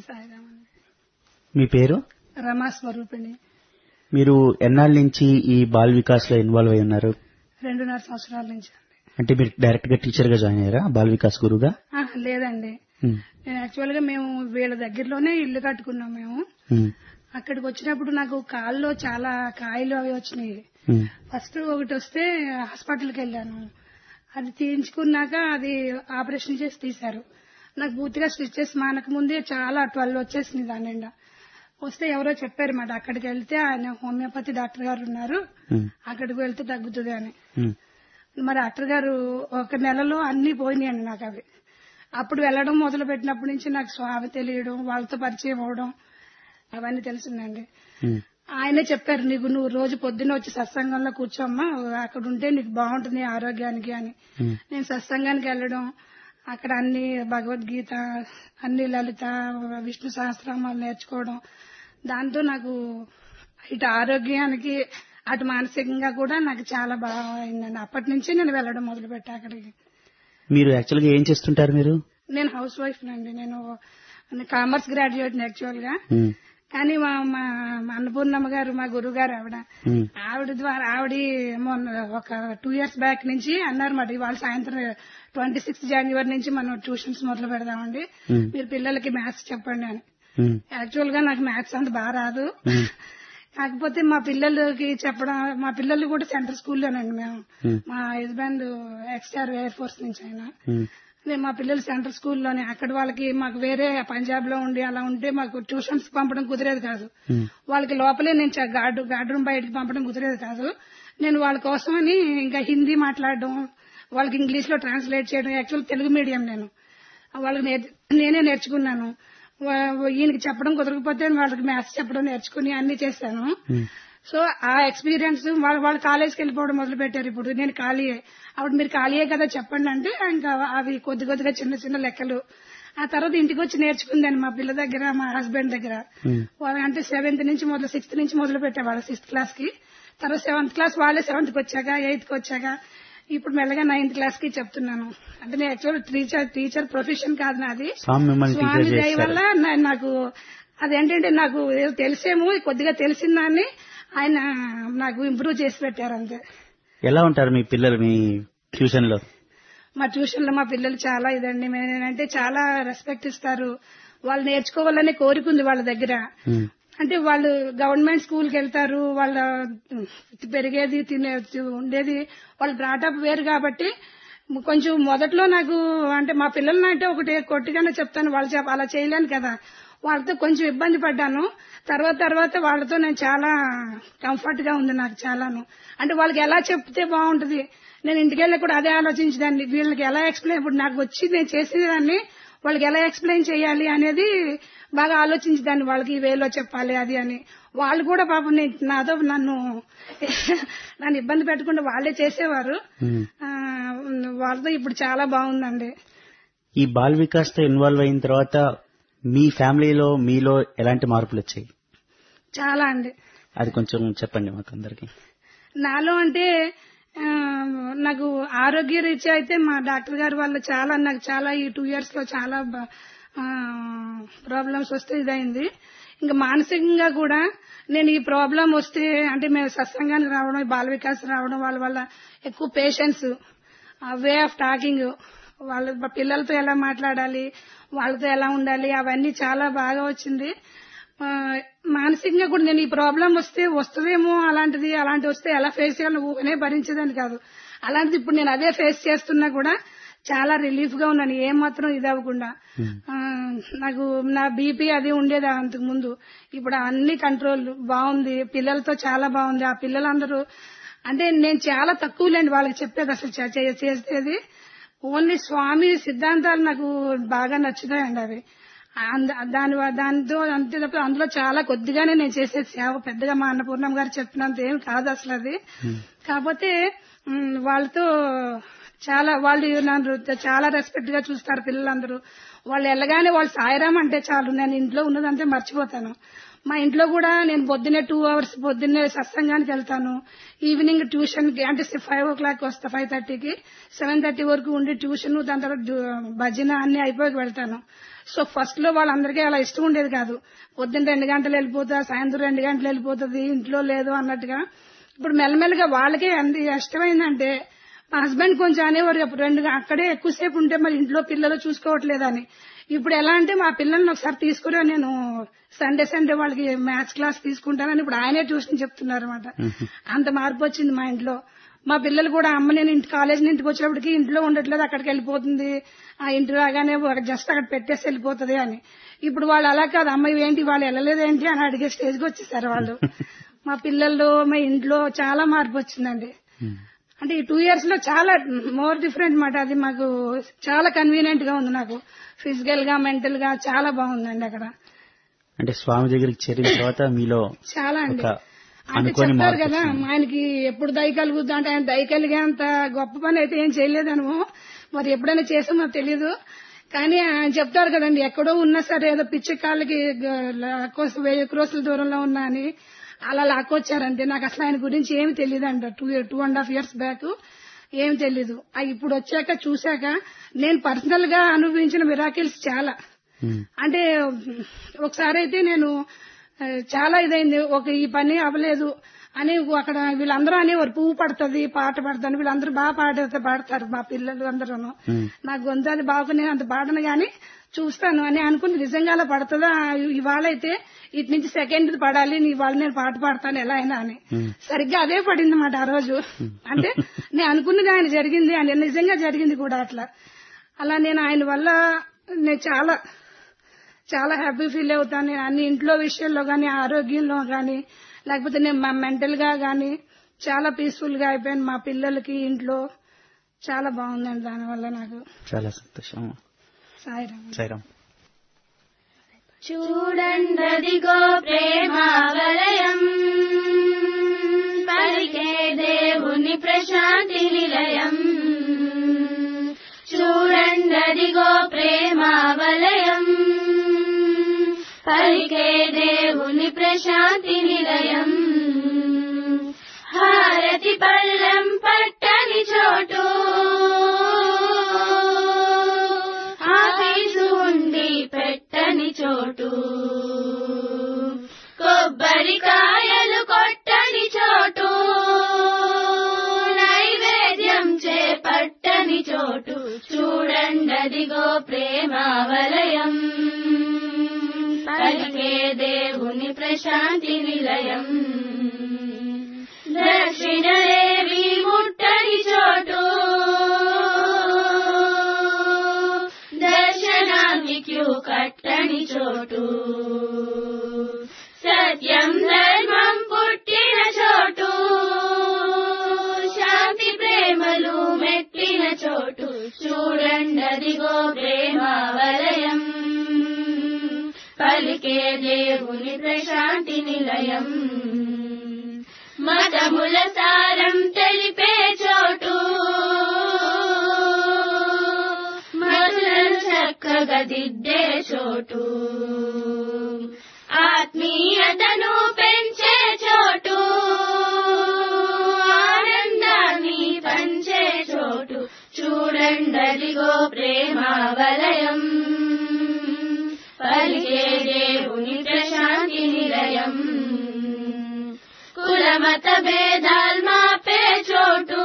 మీ పేరు రమా స్వరూపిణి మీరు ఎన్నాళ్ళ నుంచి ఈ బాల్ వికాస్ లో ఇన్వాల్వ్ అయి ఉన్నారు రెండున్నర సంవత్సరాల నుంచి అండి అంటే మీరు డైరెక్ట్ గా టీచర్ గా జాయిన్ అయ్యారా బాల్ వికాస్ గురుగా ఆ, లేదండి మ్మ్. నేను యాక్చువల్ గా మేము వీళ్ళ దగ్గరలోనే ఇల్లు కట్టుకున్నాం మేము మ్మ్. అక్కడికి వచ్చినప్పుడు నాకు కాల్లో చాలా కాయలు అవి వచ్చినాయి ఉమ్, ఫస్ట్ ఒకటి వస్తే హాస్పిటల్కి వెళ్ళాను అది తీయించుకున్నాక అది ఆపరేషన్ చేసి తీశారు నాకు పూర్తిగా స్టిచెస్ మానక ముందే చాలా ట్వెల్వ్ వచ్చేసింది దాని నిండా వస్తే ఎవరో చెప్పారు మాట అక్కడికి వెళ్తే ఆయన హోమియోపతి డాక్టర్ గారు ఉన్నారు ఉమ్, అక్కడికి వెళ్తే తగ్గుతుంది అని ఉమ్, మరి డాక్టర్ గారు ఒక నెలలో అన్ని పోయినాయండి నాకు అవి అప్పుడు వెళ్ళడం మొదలు పెట్టినప్పటి నుంచి నాకు స్వామి తెలియడం వాళ్ళతో పరిచయం అవడం అవన్నీ తెలిసిందండి ఉమ్, ఆయనే చెప్పారు నీకు నువ్వు రోజు పొద్దున్న వచ్చి సత్సంగంలో కూర్చోమ్మా అక్కడ ఉంటే నీకు బాగుంటుంది ఆరోగ్యానికి అని ఉమ్, నేను సత్సంగానికి వెళ్ళడం అక్కడ అన్ని భగవద్గీత అన్ని లలిత విష్ణు సహస్రనామాలు నేర్చుకోవడం దాంతో నాకు ఇటు ఆరోగ్యానికి అటు మానసికంగా కూడా నాకు చాలా బాగా అయిందండి అప్పటి నుంచి నేను వెళ్ళడం మొదలు పెట్టా అక్కడికి మీరు యాక్చువల్ గా ఏం చేస్తుంటారు మీరు నేను హౌస్ వైఫ్ నండి నేను కామర్స్ గ్రాడ్యుయేట్ యాక్చువల్ గా ఉమ్, కానీ మా మా మా అన్నపూర్ణమ్మ గారు మా గురువు గారు ఆవిడ ఉమ్, ఆవిడ ద్వారా ఆవిడ మొన్న ఒక టూ ఇయర్స్ బ్యాక్ నుంచి అన్నారు మాట ఇవాళ సాయంత్రం ట్వంటీ సిక్స్త్ జనవరి నుంచి మనం ట్యూషన్స్ మొదలు పెడదామండి ఉమ్, మీరు పిల్లలకి మ్యాథ్స్ చెప్పండి అని ఉమ్, యాక్చువల్ గా నాకు మ్యాథ్స్ అంత బాగా రాదు ఉమ్, కాకపోతే మా పిల్లలకి చెప్పడం మా పిల్లలు కూడా సెంట్రల్ స్కూల్లోనండి మేము ఉమ్, మా హస్బెండ్ ఎక్స్ఆర్ ఎయిర్ ఫోర్స్ నుంచి ఆయన ఉమ్, నేను మా పిల్లలు సెంట్రల్ స్కూల్లోనే అక్కడ వాళ్ళకి మాకు వేరే పంజాబ్ లో ఉండి అలా ఉంటే మాకు ట్యూషన్స్ పంపడం కుదిరేది కాదు ఉమ్, వాళ్ళకి లోపలే నేను చ- గార్డు గార్డు రూమ్ బయటకు పంపడం కుదిరేది కాదు నేను వాళ్ళ కోసమని ఇంకా హిందీ మాట్లాడడం వాళ్ళకి ఇంగ్లీష్ లో ట్రాన్స్లేట్ చేయడం యాక్చువల్ తెలుగు మీడియం నేను వాళ్ళకి నేర్- నేనే నేర్చుకున్నాను వా- ఈయనకి చెప్పడం కుదరకపోతే వాళ్ళకి మ్యాథ్స్ చెప్పడం నేర్చుకుని అన్ని చేశాను ఉమ్, సో ఆ ఎక్స్పీరియన్స్ వాళ్ళు వాళ్ళు కాలేజ్కి వెళ్ళిపోవడం మొదలు పెట్టారు ఇప్పుడు నేను ఖాళీయే అప్పుడు మీరు ఖాళీయే కదా చెప్పండి అంటే ఇంకా అవి కొద్ది కొద్దిగా చిన్న చిన్న లెక్కలు ఆ తర్వాత ఇంటికి వచ్చి నేర్చుకుందాను మా పిల్ల దగ్గర మా హస్బెండ్ దగ్గర ఉమ్, వాళ్ళు అంటే సెవెంత్ నుంచి మొదలు సిక్స్త్ నుంచి మొదలు పెట్టేవాళ్ళు సిక్స్త్ క్లాస్ కి తర్వాత సెవెంత్ క్లాస్ వాళ్ళే సెవెంత్ కి వచ్చాక ఎయిత్ కి వచ్చాక ఇప్పుడు మెల్లగా నైన్త్ క్లాస్ కి చెప్తున్నాను అంటే నేను యాక్చువల్ టీచర్ టీచర్ ప్రొఫెషన్ కాదు నాది స్వామి మిమ్మల్ని స్వామి టీచర్ దయ చేస్తారు వల్ల నా- నాకు అదేంటంటే నాకు ఏదో తెలిసేమో కొద్దిగా తెలిసిన దాన్ని ఆయన నాకు ఇంప్రూవ్ చేసి పెట్టారు అంతే ఎలా ఉంటారు మీ పిల్లలు మీ ట్యూషన్ లో మా ట్యూషన్ లో మా పిల్లలు చాలా ఇదండి నేనంటే చాలా రెస్పెక్ట్ ఇస్తారు వాళ్ళు నేర్చుకోవాలనే కోరిక ఉంది వాళ్ళ దగ్గర ఉమ్, అంటే వాళ్ళు గవర్నమెంట్ స్కూల్ కి వెళ్తారు వాళ్ళ పెరిగేది తినే ఉండేది వాళ్ళ బ్రాటప్ వేరు కాబట్టి కొంచెం మొదట్లో నాకు అంటే మా పిల్లల్ని అంటే ఒకటి కొట్టిగానే చెప్తాను వాళ్ళు చెప్- అలా చేయలేను కదా వాళ్ళతో కొంచెం ఇబ్బంది పడ్డాను తర్వాత తర్వాత వాళ్ళతో నేను చాలా కంఫర్ట్ గా ఉంది నాకు చాలాను అంటే వాళ్ళకి ఎలా చెప్తే బాగుంటది నేను ఇంటికెళ్ళి కూడా అదే ఆలోచించదాన్ని వీళ్ళకి ఎలా ఎక్స్ప్లెయిన్ ఇప్పుడు నాకు వచ్చి నేను చేసేదాన్ని వాళ్ళకి ఎలా ఎక్స్ప్లెయిన్ చేయాలి అనేది బాగా ఆలోచించదాన్ని వాళ్ళకి ఈ వేలో చెప్పాలి అది అని వాళ్ళు కూడా పాపం నేను- నాతో నన్ను నన్ను ఇబ్బంది పెట్టకుండా వాళ్ళే చేసేవారు ఉమ్. ఆ, వాళ్ళతో ఇప్పుడు చాలా బాగుందండి ఈ బాల్ వికాస్ తో ఇన్వాల్వ్ అయిన తర్వాత మీ ఫ్యామిలీలో మీలో ఎలాంటి మార్పులు వచ్చాయి చాలా అండి అది కొంచెం చెప్పండి మాకు అందరికి నాలో అంటే ఆ, నాకు ఆరోగ్య రీత్యా అయితే మా డాక్టర్ గారి వల్ల చాలా నాకు చాలా ఈ టూ ఇయర్స్ లో చాలా ప్రాబ్లమ్స్ వస్తే ఇదైంది ఇంకా మానసికంగా కూడా నేను ఈ ప్రాబ్లం వస్తే అంటే మేము సత్సంగానికి రావడం ఈ బాల వికాస్ రావడం వాళ్ళ వల్ల ఎక్కువ పేషెన్స్ వే ఆఫ్ టాకింగ్ వాళ్ళ పిల్లలతో ఎలా మాట్లాడాలి వాళ్ళతో ఎలా ఉండాలి అవన్నీ చాలా బాగా వచ్చింది ఆ, మానసికంగా కూడా నేను ఈ ప్రాబ్లం వస్తే వస్తుందేమో అలాంటిది అలాంటి వస్తే ఎలా ఫేస్ చేయాలని ఊహనే భరించేదని కాదు అలాంటిది ఇప్పుడు నేను అదే ఫేస్ చేస్తున్నా కూడా చాలా రిలీఫ్ గా ఉన్నాను ఏం మాత్రం ఇది అవ్వకుండా ఆ, నాకు నా బీపీ అది ఉండేది అంతకు ముందు ఇప్పుడు అన్ని కంట్రోల్ బాగుంది పిల్లలతో చాలా బాగుంది ఆ పిల్లలందరూ అంటే నేను చాలా తక్కువలేండి వాళ్ళకి చెప్పేది అసలు చే- చే- చేసేది ఓన్లీ స్వామి సిద్ధాంతాలు నాకు బాగా నచ్చుతాయండి అవి అంద- దాని వ- దానితో అంతే తప్ప అందులో చాలా కొద్దిగానే నేను చేసే సేవ పెద్దగా మా అన్నపూర్ణం గారు చెప్పినంత ఏం కాదు అసలు అది కాకపోతే మ్, వాళ్ళతో చాలా వాళ్ళు నన్ను చాలా రెస్పెక్ట్ గా చూస్తారు పిల్లలందరూ వాళ్ళు వెళ్ళగానే వాళ్ళు సాయిరామ్ అంటే చాలు నేను ఇంట్లో ఉన్నదంతే మర్చిపోతాను మా ఇంట్లో కూడా నేను పొద్దున్నే టూ అవర్స్ పొద్దున్నే సత్సంగానికి వెళ్తాను ఈవినింగ్ ట్యూషన్ కి అంటే ఫైవ్ ఓ క్లాక్ వస్తా ఫైవ్ థర్టీకి సెవెన్ థర్టీ వరకు ఉండి ట్యూషన్ దాని తర్వాత డు- భజన అన్ని అయిపోయి వెళ్తాను సో ఫస్ట్ లో వాళ్ళందరికీ అలా ఇష్టం ఉండేది కాదు పొద్దున్న రెండు గంటలు వెళ్ళిపోతా సాయంత్రం రెండు గంటలు వెళ్ళిపోతుంది ఇంట్లో లేదు అన్నట్టుగా ఇప్పుడు మెల్లమెల్లగా వాళ్ళకే ఎంత ఇష్టమైందంటే మా హస్బెండ్ కొంచెం అనేవారు అప్పుడు రెండు అక్కడే ఎక్కువసేపు ఉంటే మరి ఇంట్లో పిల్లలు చూసుకోవట్లేదని ఇప్పుడు ఎలా అంటే మా పిల్లల్ని ఒకసారి తీసుకురా నేను సండే సండే వాళ్ళకి మ్యాథ్స్ క్లాస్ తీసుకుంటానని ఇప్పుడు ఆయనే ట్యూషన్ చెప్తున్నారు అనమాట అంత మార్పు వచ్చింది మా ఇంట్లో మా పిల్లలు కూడా అమ్మ నేను ఇంటి కాలేజ్ ఇంటికి వచ్చినప్పటికి ఇంట్లో ఉండట్లేదు అక్కడికి వెళ్ళిపోతుంది ఆ ఇంటి రాగానే జస్ట్ అక్కడ పెట్టేసి వెళ్ళిపోతుంది అని ఇప్పుడు వాళ్ళు అలా కాదు అమ్మ ఏంటి వాళ్ళు వెళ్ళలేదేంటి అని అడిగే స్టేజ్కి వచ్చేసారు వాళ్ళు మా పిల్లల్లో మా ఇంట్లో చాలా మార్పు వచ్చిందండి అంటే ఈ టూ ఇయర్స్ లో చాలా మోర్ డిఫరెంట్ మాట అది మాకు చాలా కన్వీనియంట్ గా ఉంది నాకు ఫిజికల్ గా మెంటల్ గా చాలా బాగుందండి అక్కడ అంటే స్వామి దగ్గరికి చేరిన తర్వాత మీలో చాలా అండి ఒక అంటే అనుకోని చెప్తారు మార్పు కదా వచ్చింది. ఆయనకి ఎప్పుడు దయ కలుగుద్దా అంటే ఆయన దయ కలిగే అంత గొప్ప పని అయితే ఏం చేయలేదను మరి ఎప్పుడైనా చేసామో తెలియదు కానీ ఆయన చెప్తారు కదండి ఎక్కడో ఉన్నా సరే ఏదో పిచ్చి కాళ్ళకి గ- లాక్కోసి వెయ్యి క్రోసుల దూరంలో ఉన్నా అని అలా లాక్కొచ్చారంటే నాకు అసలు ఆయన గురించి ఏమి తెలియదు అంట two two and half years back ఏం తెలీదు ఆ ఇప్పుడు వచ్చాక చూశాక నేను పర్సనల్ గా అనుభవించిన మిరాకిల్స్ చాలా ఉమ్. అంటే ఒకసారి అయితే నేను ఆ, చాలా ఇదైంది ఒక ఈ పని అవ్వలేదు అని అక్కడ వీళ్ళందరూ అనేవారు పువ్వు పడుతుంది పాట పడుతుంది వీళ్ళందరూ బాగా పాట పాడతారు మా పిల్లలు అందరూ ఉమ్. నా గొంతు అది బాగా నేను అంత పాడను గాని చూస్తాను అని అనుకుని నిజంగా అలా పడుతుందా ఇవాళ అయితే ఇటు నుంచి సెకండ్ పడాలి ఇవాళ నేను పాట పాడతాను ఎలా అయినా అని సరిగ్గా అదే పడింది అన్నమాట ఆ రోజు అంటే నేను అనుకున్నది ఆయన జరిగింది అని నిజంగా జరిగింది కూడా అట్లా అలా నేను ఆయన వల్ల నేను చాలా చాలా హ్యాపీ ఫీల్ అవుతాను నేను అన్ని ఇంట్లో విషయాల్లో గానీ ఆరోగ్యంలో గానీ లేకపోతే నేను మా మెంటల్ గా గానీ చాలా పీస్ఫుల్ గా అయిపోయాను మా పిల్లలకి ఇంట్లో చాలా బాగుందండి దానివల్ల నాకు చాలా సంతోషం సాయిరామ్ సైరామ్ చూడండదిగో ప్రేమ వలయం పలికే దేవుని ప్రశాంతి నిలయం చూడండదిగో ప్రేమ వలయం పలికే దేవుని ప్రశాంతి నిలయం హారతి పళ్ళం పట్టని చోటు ఆఫీసు ఉండి పెట్టని చోటు కొబ్బరికాయలు కొట్టని చోటు నైవేద్యం చేపట్టని చోటు చూడండదిగో ప్రేమ వలయం పలికే దేవుని ప్రశాంతి నిలయం దక్షిణదేవి ముట్టని చోటు దర్శనానికి క్యూ కట్టని చోటు సత్యం ధర్మం పుట్టిన చోటు శాంతి ప్రేమలు మెట్టిన చోటు చూడండదిగో ప్రేమ వలయం పలికే దేవుని ప్రశాంతి నిలయం మతముల సారం తెలిపే చోటు మధులను చక్కగా దిద్దే చోటు ఆత్మీయతను పెంచే చోటు ఆనందాన్ని పంచే చోటు చూడండదిగో ప్రేమ వలయం పలికే దేవుని ప్రశాంతి నిలయం కులమత భేదాల్ మాపే చోటు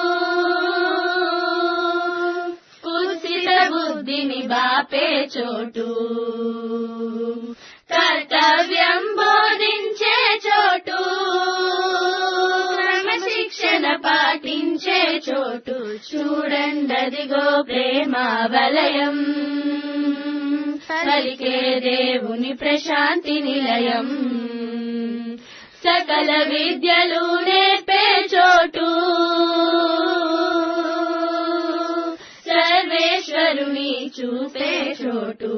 కుసిత బుద్ధిని బాపే చోటు కర్తవ్యం బోధించే చోటు క్రమశిక్షణ పాటించే చోటు చూడండదిగో ప్రేమ వలయం పలికే దేవుని ప్రశాంతి నిలయం సకల విద్యలు నేర్పే చోటు సర్వేశ్వరుని చూపే చోటు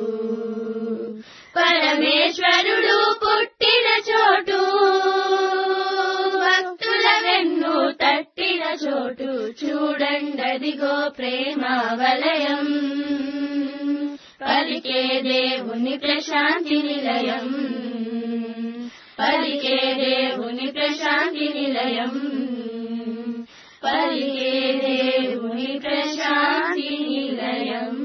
పరమేశ్వరుడు పుట్టిన చోటు భక్తుల వెన్ను తట్టిన చోటు చూడండదిగో ప్రేమ వలయం పలికే దేవుని ప్రశాంతి నిలయం పలికే దేవుని ప్రశాంతి నిలయం పలికే దేవుని ప్రశాంతి నిలయం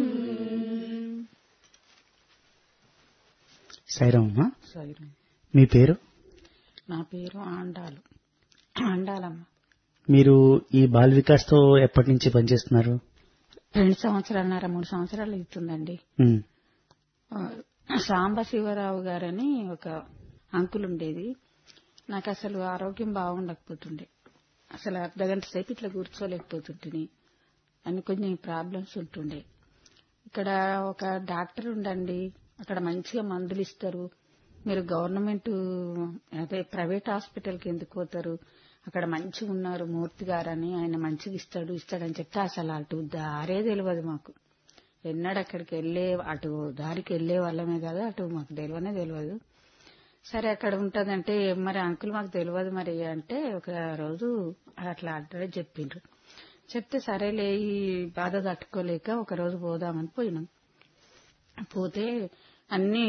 సైరామమ్మా సైరం మీ పేరు నా పేరు ఆండాలు ఆండాలమ్మ మీరు ఈ బాల్ వికాస్ తో ఎప్పటి నుంచి పనిచేస్తున్నారు రెండు సంవత్సరాలన్నర మూడు సంవత్సరాలు అవుతుందండి ఉమ్, సాంబశివరావు గారని ఒక అంకుల్ ఉండేది నాకు అసలు ఆరోగ్యం బాగుండకపోతుండే అసలు అర్ధ గంట సేపు ఇట్లా కూర్చోలేకపోతుంటిని అన్ని కొన్ని ప్రాబ్లమ్స్ ఉంటుండే ఇక్కడ ఒక డాక్టర్ ఉండండి అక్కడ మంచిగా మందులు ఇస్తారు మీరు గవర్నమెంట్ అదే ప్రైవేట్ హాస్పిటల్కి ఎందుకు పోతారు అక్కడ మంచిగా ఉన్నారు మూర్తి గారని ఆయన మంచిగా ఇస్తాడు ఇస్తాడని చెప్తే అసలు అటు దారే తెలియదు మాకు ఎన్నడూ అక్కడికి వెళ్ళే అటు దారికి వెళ్ళే వాళ్ళమే కదా అటు మాకు తెలియనే తెలియదు సరే అక్కడ ఉంటదంటే మరి అంకుల్ మాకు తెలియదు మరి అంటే ఒక రోజు అట్లా అడ్రస్ చెప్పిండ్రు చెప్తే సరేలే ఈ బాధ తట్టుకోలేక ఒక రోజు పోదామని పోయినాం పోతే అన్ని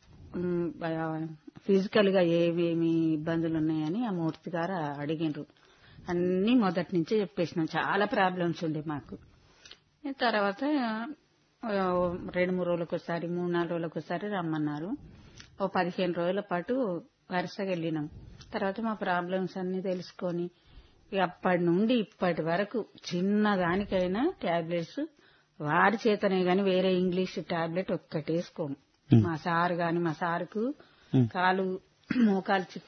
ఫిజికల్ గా ఏమేమి ఇబ్బందులు ఉన్నాయని ఆ మూర్తి గారు అడిగిండ్రు అన్ని మొదటి నుంచే చెప్పేసినాం చాలా ప్రాబ్లమ్స్ ఉండే మాకు తర్వాత ఆ, రెండు మూడు రోజులకు ఒకసారి మూడు నాలుగు రోజులకు ఒకసారి రమ్మన్నారు ఓ పదిహేను రోజుల పాటు వరుసగా వెళ్ళినాం తర్వాత మా ప్రాబ్లమ్స్ అన్ని తెలుసుకొని ఇక అప్పటి నుండి ఇప్పటి వరకు చిన్న దానికైనా టాబ్లెట్స్ వారి చేతనే గాని వేరే ఇంగ్లీష్ టాబ్లెట్ ఒక్కటి వేసుకోము Hmm. మా సార్ గాని మా సార్కు Hmm. కాలు మోకాలు చిప్ప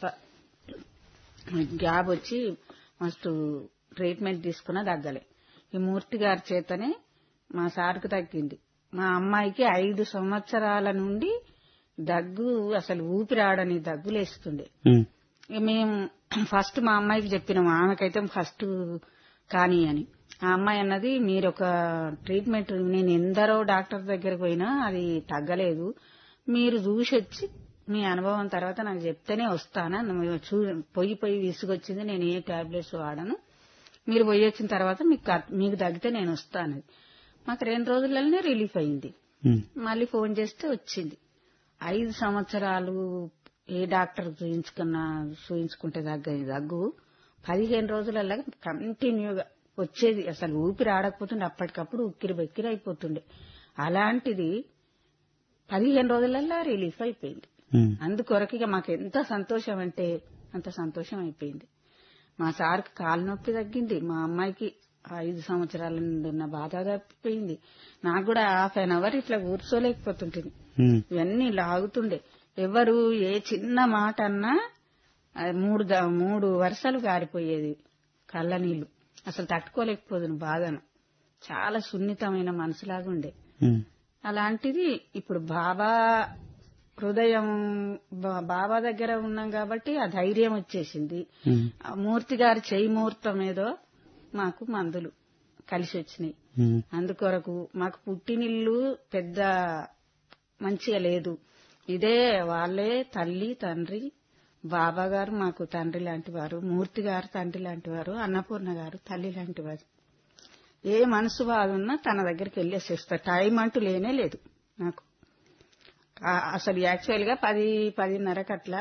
గ్యాప్ వచ్చి మస్తు ట్రీట్మెంట్ తీసుకున్నా తగ్గలే ఈ మూర్తి గారి చేతనే మా సార్కు తగ్గింది మా అమ్మాయికి ఐదు సంవత్సరాల నుండి దగ్గు అసలు ఊపిరాడని దగ్గులేస్తుండే ఉమ్, ఇక మేము ఫస్ట్ మా అమ్మాయికి చెప్పినాం ఆమెకైతే ఫస్ట్ కానీ అని ఆ అమ్మాయి అన్నది మీరు ఒక ట్రీట్మెంట్ నేను ఎందరో డాక్టర్ దగ్గరికి పోయినా అది తగ్గలేదు మీరు చూసి వచ్చి మీ అనుభవం తర్వాత నాకు చెప్తేనే వస్తానా నువ్వు చూ పొయ్యి పొయ్యి విసుగొచ్చింది నేను ఏ టాబ్లెట్స్ వాడను మీరు పోయి వచ్చిన తర్వాత మీకు క- మీకు తగ్గితే నేను వస్తాను మాకు రెండు రోజులలోనే రిలీఫ్ అయింది ఉమ్, మళ్ళీ ఫోన్ చేస్తే వచ్చింది ఐదు సంవత్సరాలు ఏ డాక్టర్ చూయించుకున్నా చూయించుకుంటే దగ్గ దగ్గు పదిహేను రోజులలో కంటిన్యూగా వచ్చేది అసలు ఊపిరి ఆడకపోతుండే అప్పటికప్పుడు ఉక్కిరి బెక్కిరి అయిపోతుండే అలాంటిది పదిహేను రోజులలో రిలీఫ్ అయిపోయింది ఉమ్, అందుకొరకు ఇక మాకు ఎంత సంతోషం అంటే అంత సంతోషం అయిపోయింది మా సార్కి కాలు నొప్పి తగ్గింది మా అమ్మాయికి ఐదు సంవత్సరాల నుండి ఉన్న బాధ తప్పిపోయింది నాకు కూడా హాఫ్ అన్ అవర్ ఇట్లా కూర్చోలేకపోతుంటుంది ఉమ్, ఇవన్నీ లాగుతుండే ఎవరు ఏ చిన్న మాట అన్నా ఆ మూడు ద- మూడు వరుసలు గారిపోయేది కళ్ళ నీళ్లు అసలు తట్టుకోలేకపోతుంది బాధను చాలా సున్నితమైన మనసులాగా ఉండే ఉమ్, అలాంటిది ఇప్పుడు బాబా హృదయం బా- బాబా దగ్గర ఉన్నాం కాబట్టి ఆ ధైర్యం వచ్చేసింది ఉమ్, ఆ మూర్తి గారి చేయి ముహూర్తం ఏదో మాకు మందులు కలిసి వచ్చినాయి ఉమ్, అందుకొరకు మాకు పుట్టినిల్లు పెద్ద మంచిగా లేదు ఇదే వాళ్ళే తల్లి తండ్రి బాబా గారు మాకు తండ్రి లాంటి వారు మూర్తి గారు తండ్రి లాంటి వారు అన్నపూర్ణ గారు తల్లి లాంటి వారు ఏ మనసు బాధ ఉన్నా తన దగ్గరికి వెళ్ళేసేస్తా టైం అంటూ లేనే లేదు నాకు ఆ- అసలు యాక్చువల్ గా పది పదిన్నరకు అట్లా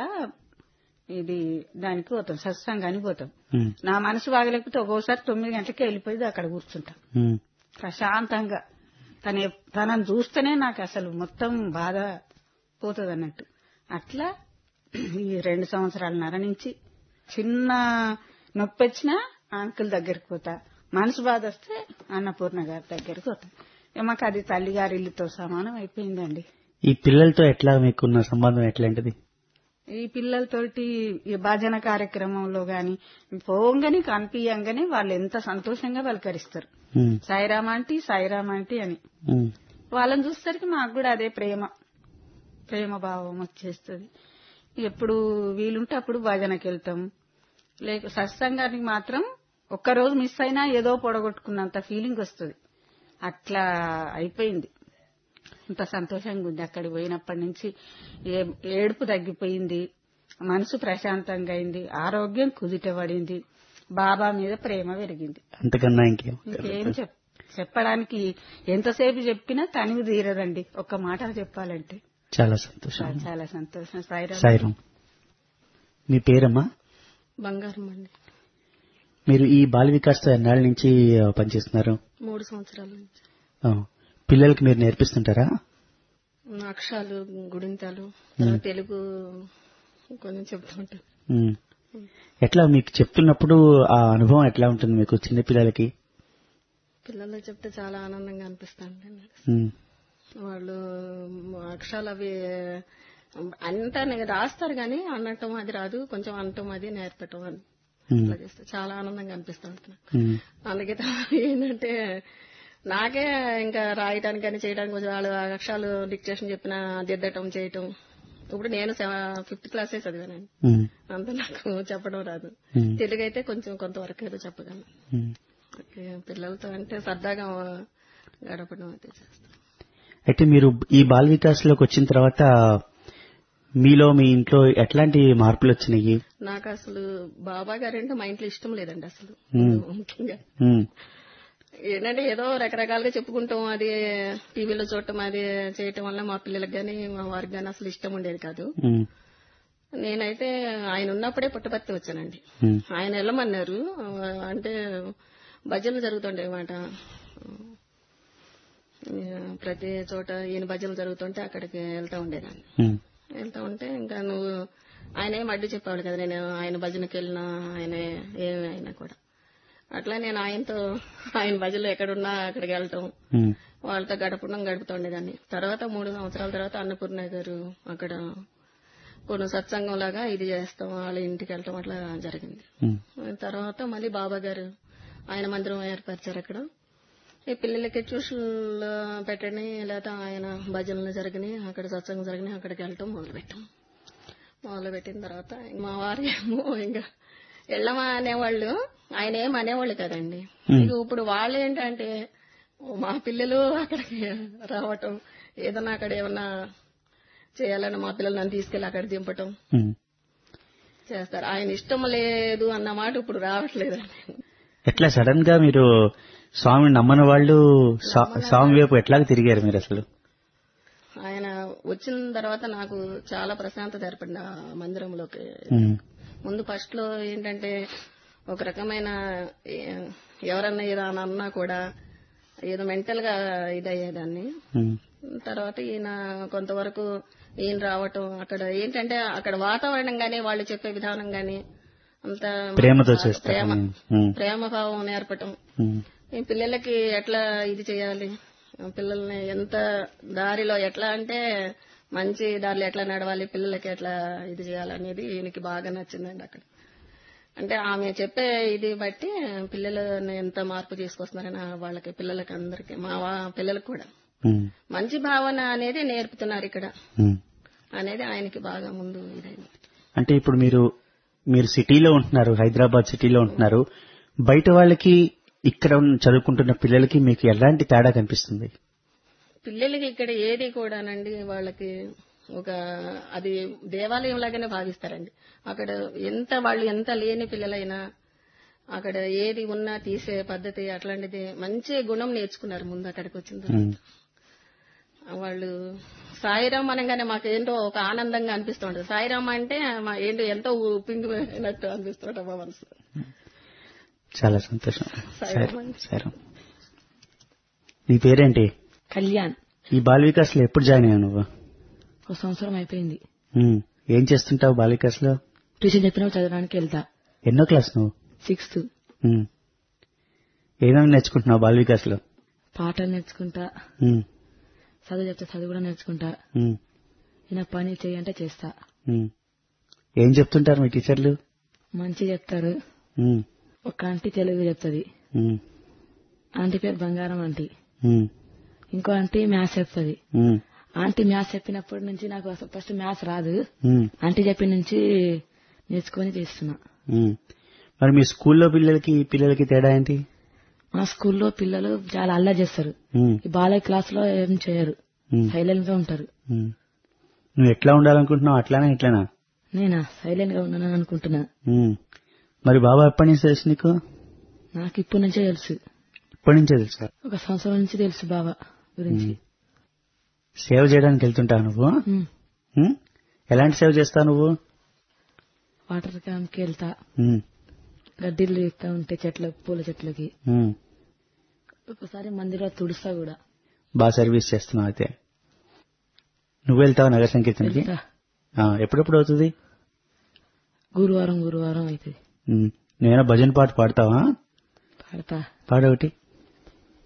ఇది దానికి పోతాం సత్సంగానికి పోతాం ఉమ్, నా మనసు బాగలేకపోతే ఒక్కోసారి తొమ్మిది గంటలకి వెళ్ళిపోయి అక్కడ కూర్చుంటాం ఉమ్, ప్రశాంతంగా తన తనని చూస్తేనే నాకు అసలు మొత్తం బాధ పోతుంది అన్నట్టు అట్లా ఈ రెండు సంవత్సరాలన్నర నుంచి చిన్న నొప్పి వచ్చినా అంకుల్ దగ్గరికి పోతా మనసు బాధ వస్తే అన్నపూర్ణ గారి దగ్గరికి పోతా ఇక మాకు అది తల్లి గారి ఇల్లుతో సమానం అయిపోయిందండి ఈ పిల్లలతో ఎట్లా మీకున్న సంబంధం ఎట్లాంటిది ఈ పిల్లలతోటి ఈ భజన కార్యక్రమంలో గాని పోంగానే కనిపించగానే వాళ్ళు ఎంత సంతోషంగా పలకరిస్తారు ఉమ్, సాయిరామ్ ఆంటీ సాయిరామ్ ఆంటీ అని ఉమ్, వాళ్ళని చూసేసరికి మాకు కూడా అదే ప్రేమ ప్రేమ భావం వచ్చేస్తుంది ఎప్పుడు వీలుంటే అప్పుడు భజనకి వెళ్తాం లేక సత్సంగానికి మాత్రం ఒక్కరోజు మిస్ అయినా ఏదో పొడగొట్టుకున్నంత ఫీలింగ్ వస్తుంది అట్లా అయిపోయింది అంత సంతోషంగా ఉంది అక్కడికి పోయినప్పటి నుంచి ఏ- ఏడుపు తగ్గిపోయింది మనసు ప్రశాంతంగా అయింది ఆరోగ్యం కుదిటపడింది బాబా మీద ప్రేమ పెరిగింది అంతకన్నా ఇంకేం ఇంకేం చెప్ చెప్పడానికి ఎంతసేపు చెప్పినా తనివి తీరదండి ఒక్క మాట చెప్పాలంటే చాలా సంతోషం చాలా సంతోషం సాయిరామ్ సాయిరాం మీ పేరమ్మా బంగారం అండి మీరు ఈ బాల వికాస్ తో ఎన్నాళ్ళ నుంచి ఆ, పనిచేస్తున్నారు మూడు సంవత్సరాల నుంచి ఆ, పిల్లలకి మీరు నేర్పిస్తుంటారా అక్షరాలు గుడింతాలు తర్వాత తెలుగు కొంచెం చెప్తూ ఉంటాను ఉమ్. ఎట్లా మీకు చెప్తున్నప్పుడు ఆ అనుభవం ఎట్లా ఉంటుంది మీకు చిన్న పిల్లలకి పిల్లలు చెప్తే చాలా ఆనందంగా అనిపిస్తుంది ఉమ్, వాళ్ళు అక్షరాలు అవి అంతా నే- రాస్తారు కానీ అనటం అది రాదు కొంచెం అనటం అది నేర్పటం అని ఉమ్, అట్లా చేస్తే చాలా ఆనందంగా అనిపిస్తూ ఉంటుంది ఉమ్, అందుకే తా- ఏంటంటే నాకే ఇంకా రాయటానికి కానీ చేయడానికి కొంచెం వాళ్ళు అక్షరాలు డిక్టేషన్ చెప్పిన దిద్దటం చేయటం ఇప్పుడు నేను ఫిఫ్త్ క్లాసే చదివానండి ఉమ్, అంత నాకు చెప్పడం రాదు ఉమ్, తెలుగు అయితే కొంచెం కొంతవరకు ఏదో చెప్పగలను ఉమ్. ఓకే, పిల్లలతో అంటే సరదాగా గడపడం అయితే చేస్తాం అయితే మీరు ఈ బాల్ వికాస్ లోకి వచ్చిన తర్వాత మీలో మీ ఇంట్లో ఎట్లాంటి మార్పులు వచ్చినాయి నాకు అసలు బాబా గారంటే మా ఇంట్లో ఇష్టం లేదండి అసలు మ్మ్. ముఖ్యంగా ఉమ్, ఏంటంటే ఏదో రకరకాలుగా చెప్పుకుంటాం అది టీవీలో చూడటం అది చేయటం వల్ల మా పిల్లలకు గానీ మా వారికి గానీ అసలు ఇష్టం ఉండేది కాదు ఉమ్, నేనైతే ఆయన ఉన్నప్పుడే పుట్టపర్తి వచ్చానండి ఉమ్, ఆయన వెళ్ళమన్నారు అంటే భజనలు జరుగుతుండే మాట ప్రతి చోట ఈయన భజనలు జరుగుతుంటే అక్కడికి వెళ్తా ఉండేదాన్ని ఉమ్, వెళ్తా ఉంటే ఇంకా నువ్వు ఆయన ఏం అడ్డు చెప్పాడు కదా నేను ఆయన భజనకి వెళ్ళినా ఆయన ఏమి అయినా కూడా అట్లా నేను ఆయనతో ఆయన భజనలు ఎక్కడున్నా అక్కడికి వెళ్ళటం ఉమ్, వాళ్ళతో గడపడం గడుపుతుండేదాన్ని తర్వాత మూడు సంవత్సరాల తర్వాత అన్నపూర్ణ గారు అక్కడ కొన్ని సత్సంగం లాగా ఇది చేస్తాం వాళ్ళ ఇంటికి వెళ్ళటం అట్లా జరిగింది ఉమ్, తర్వాత మళ్ళీ బాబా గారు ఆయన మందిరం ఏర్పరిచారు అక్కడ ఈ పిల్లలకి ట్యూషన్లు పెట్టండి లేకపోతే ఆయన భజనలు జరిగినాయి అక్కడ సత్సంగం జరిగినాయి అక్కడికి వెళ్ళటం మొదలుపెట్టాం మొదలు పెట్టిన తర్వాత మా వారు ఏమో ఇంకా వెళ్ళమా అనేవాళ్ళు ఆయన ఏం అనేవాళ్ళు కదండి ఇక ఇప్పుడు వాళ్ళు ఏంటంటే మా పిల్లలు అక్కడికి రావటం ఏదన్నా అక్కడ ఏమన్నా చేయాలని మా పిల్లలు నన్ను తీసుకెళ్లి అక్కడ దింపటం ఉమ్. చేస్తారు ఆయన ఇష్టం లేదు అన్న మాట ఇప్పుడు రావట్లేదండి ఎట్లా సడన్ గా మీరు స్వామిని నమ్మని వాళ్ళు స్వా- స్వామి వైపు ఎట్లా తిరిగారు మీరు అసలు ఆయన వచ్చిన తర్వాత నాకు చాలా ప్రశాంతత ఏర్పడింది ఆ మందిరంలోకి ఉమ్, ముందు ఫస్ట్ లో ఏంటంటే ఒక రకమైన ఏ- ఎవరన్నా ఏదో అని అన్నా కూడా ఏదో మెంటల్ గా ఇదయ్యేదాన్ని ఉమ్, తర్వాత ఈయన కొంతవరకు ఈయన రావటం అక్కడ ఏంటంటే అక్కడ వాతావరణం గానీ వాళ్ళు చెప్పే విధానం గానీ అంత ప్రేమతో చేస్తారు ప్రేమ ఉమ్, ప్రేమ భావం నేర్పటం ఉమ్, ఈ పిల్లలకి ఎట్లా ఇది చేయాలి ఆ పిల్లల్ని ఎంత దారిలో ఎట్లా అంటే మంచి దారిలో ఎట్లా నడవాలి పిల్లలకి ఎట్లా ఇది చేయాలనేది ఈయనకి బాగా నచ్చిందండి అక్కడ అంటే ఆమె చెప్పే ఇది బట్టి పిల్లలని ఎంత మార్పు తీసుకొస్తున్నారని ఆ వాళ్ళకి పిల్లలకి అందరికి మా వా- పిల్లలకు కూడా ఉమ్, మంచి భావన అనేది నేర్పుతున్నారు ఇక్కడ ఉమ్. అనేది ఆయనకి బాగా ముందు ఇదైంది అంటే ఇప్పుడు మీరు మీరు సిటీలో ఉంటున్నారు హైదరాబాద్ సిటీలో ఉంటున్నారు బయట వాళ్ళకి ఇక్కడ ఉన్న- చదువుకుంటున్న పిల్లలకి మీకు ఎలాంటి తేడా కనిపిస్తుంది పిల్లలకి ఇక్కడ ఏది కూడానండి వాళ్ళకి ఒక అది దేవాలయం లాగానే భావిస్తారండి అక్కడ ఎంత వాళ్ళు ఎంత లేని పిల్లలైనా అక్కడ ఏది ఉన్నా తీసే పద్ధతి అట్లాంటిది మంచి గుణం నేర్చుకున్నారు ముందు అక్కడికి వచ్చిన తర్వాత ఉమ్, వాళ్ళు సాయిరామ్ అనగానే మాకు ఏంటో ఒక ఆనందంగా అనిపిస్తుంటది సాయిరామ్ అంటే మా ఏంటో ఎంతో ఉప్పింగినట్టు అనిపిస్తుంట మా మనసు చాలా సంతోషం సరే. సరే సరే నీ పేరేంటి కళ్యాణ్ ఈ బాల్ వికాస్ లో ఎప్పుడు జాయిన్ అయ్యావు నువ్వు ఒక సంవత్సరం అయిపోయింది ఉమ్, ఏం చేస్తుంటావు బాల్ వికాస్ లో ట్యూషన్ చెప్పినప్పుడు చదవడానికి వెళ్తా ఎన్నో క్లాస్ నువ్వు సిక్స్త్ ఉమ్. ఏమేమి నేర్చుకుంటున్నావు బాల్ వికాస్ లో పాటలు నేర్చుకుంటా ఉమ్, చదువు చెప్తే చదువు కూడా నేర్చుకుంటా ఉమ్, ఈయన పని చేయంటే చేస్తా ఉమ్. ఏం చెప్తుంటారు మీ టీచర్లు మంచి చెప్తారు ఉమ్, ఒక ఆంటీ తెలుగు చెప్తుంది ఉమ్, ఆంటీ పేరు బంగారం ఆంటీ ఉమ్, ఇంకో ఆంటీ మ్యాథ్స్ చెప్తుంది ఉమ్, ఆంటీ మ్యాథ్స్ చెప్పినప్పటి నుంచి నాకు అసలు ఫస్ట్ మ్యాథ్స్ రాదు ఉమ్, ఆంటీ చెప్పిన నుంచి నేర్చుకొని చేస్తున్నా ఉమ్. మరి మీ స్కూల్లో పిల్లలకి ఈ పిల్లలకి తేడా ఏంటి మా స్కూల్లో పిల్లలు చాలా అల్లా చేస్తారు ఉమ్, ఈ బాలయ్య క్లాస్ లో ఏం చేయరు ఉమ్, సైలెంట్ గా ఉంటారు ఉమ్. నువ్వు ఎట్లా ఉండాలనుకుంటున్నావు అట్లానే ఇట్లానా నేనా సైలెంట్ గా ఉన్నానని అనుకుంటున్నా ఉమ్. మరి బాబా ఎప్పటి నుంచి తెలుసు నీకు నాకు ఇప్పటి నుంచే తెలుసు ఇప్పటి నుంచే తెలుసా ఒక సంవత్సరం నుంచి తెలుసు బాబా గురించి సేవ చేయడానికి వెళ్తుంటావు నువ్వు ఉమ్. ఉమ్? ఎలాంటి సేవ చేస్తావు నువ్వు వాటర్ క్యాంప్ కి వెళ్తా ఉమ్, గడ్డిలు ఇస్తా ఉంటే చెట్ల పూల చెట్లకి ఉమ్. ఒకసారి మందిలో తుడుస్తా కూడా బాగా సర్వీస్ చేస్తున్నావు అయితే నువ్వు వెళ్తావు నగర సంకీర్తనకి వెళ్తా ఆ, ఎప్పుడెప్పుడు అవుతుంది గురువారం గురువారం అవుతుంది ఉమ్. నువ్వేనా భజన పాట పాడతావా పాడతా పాడొకటి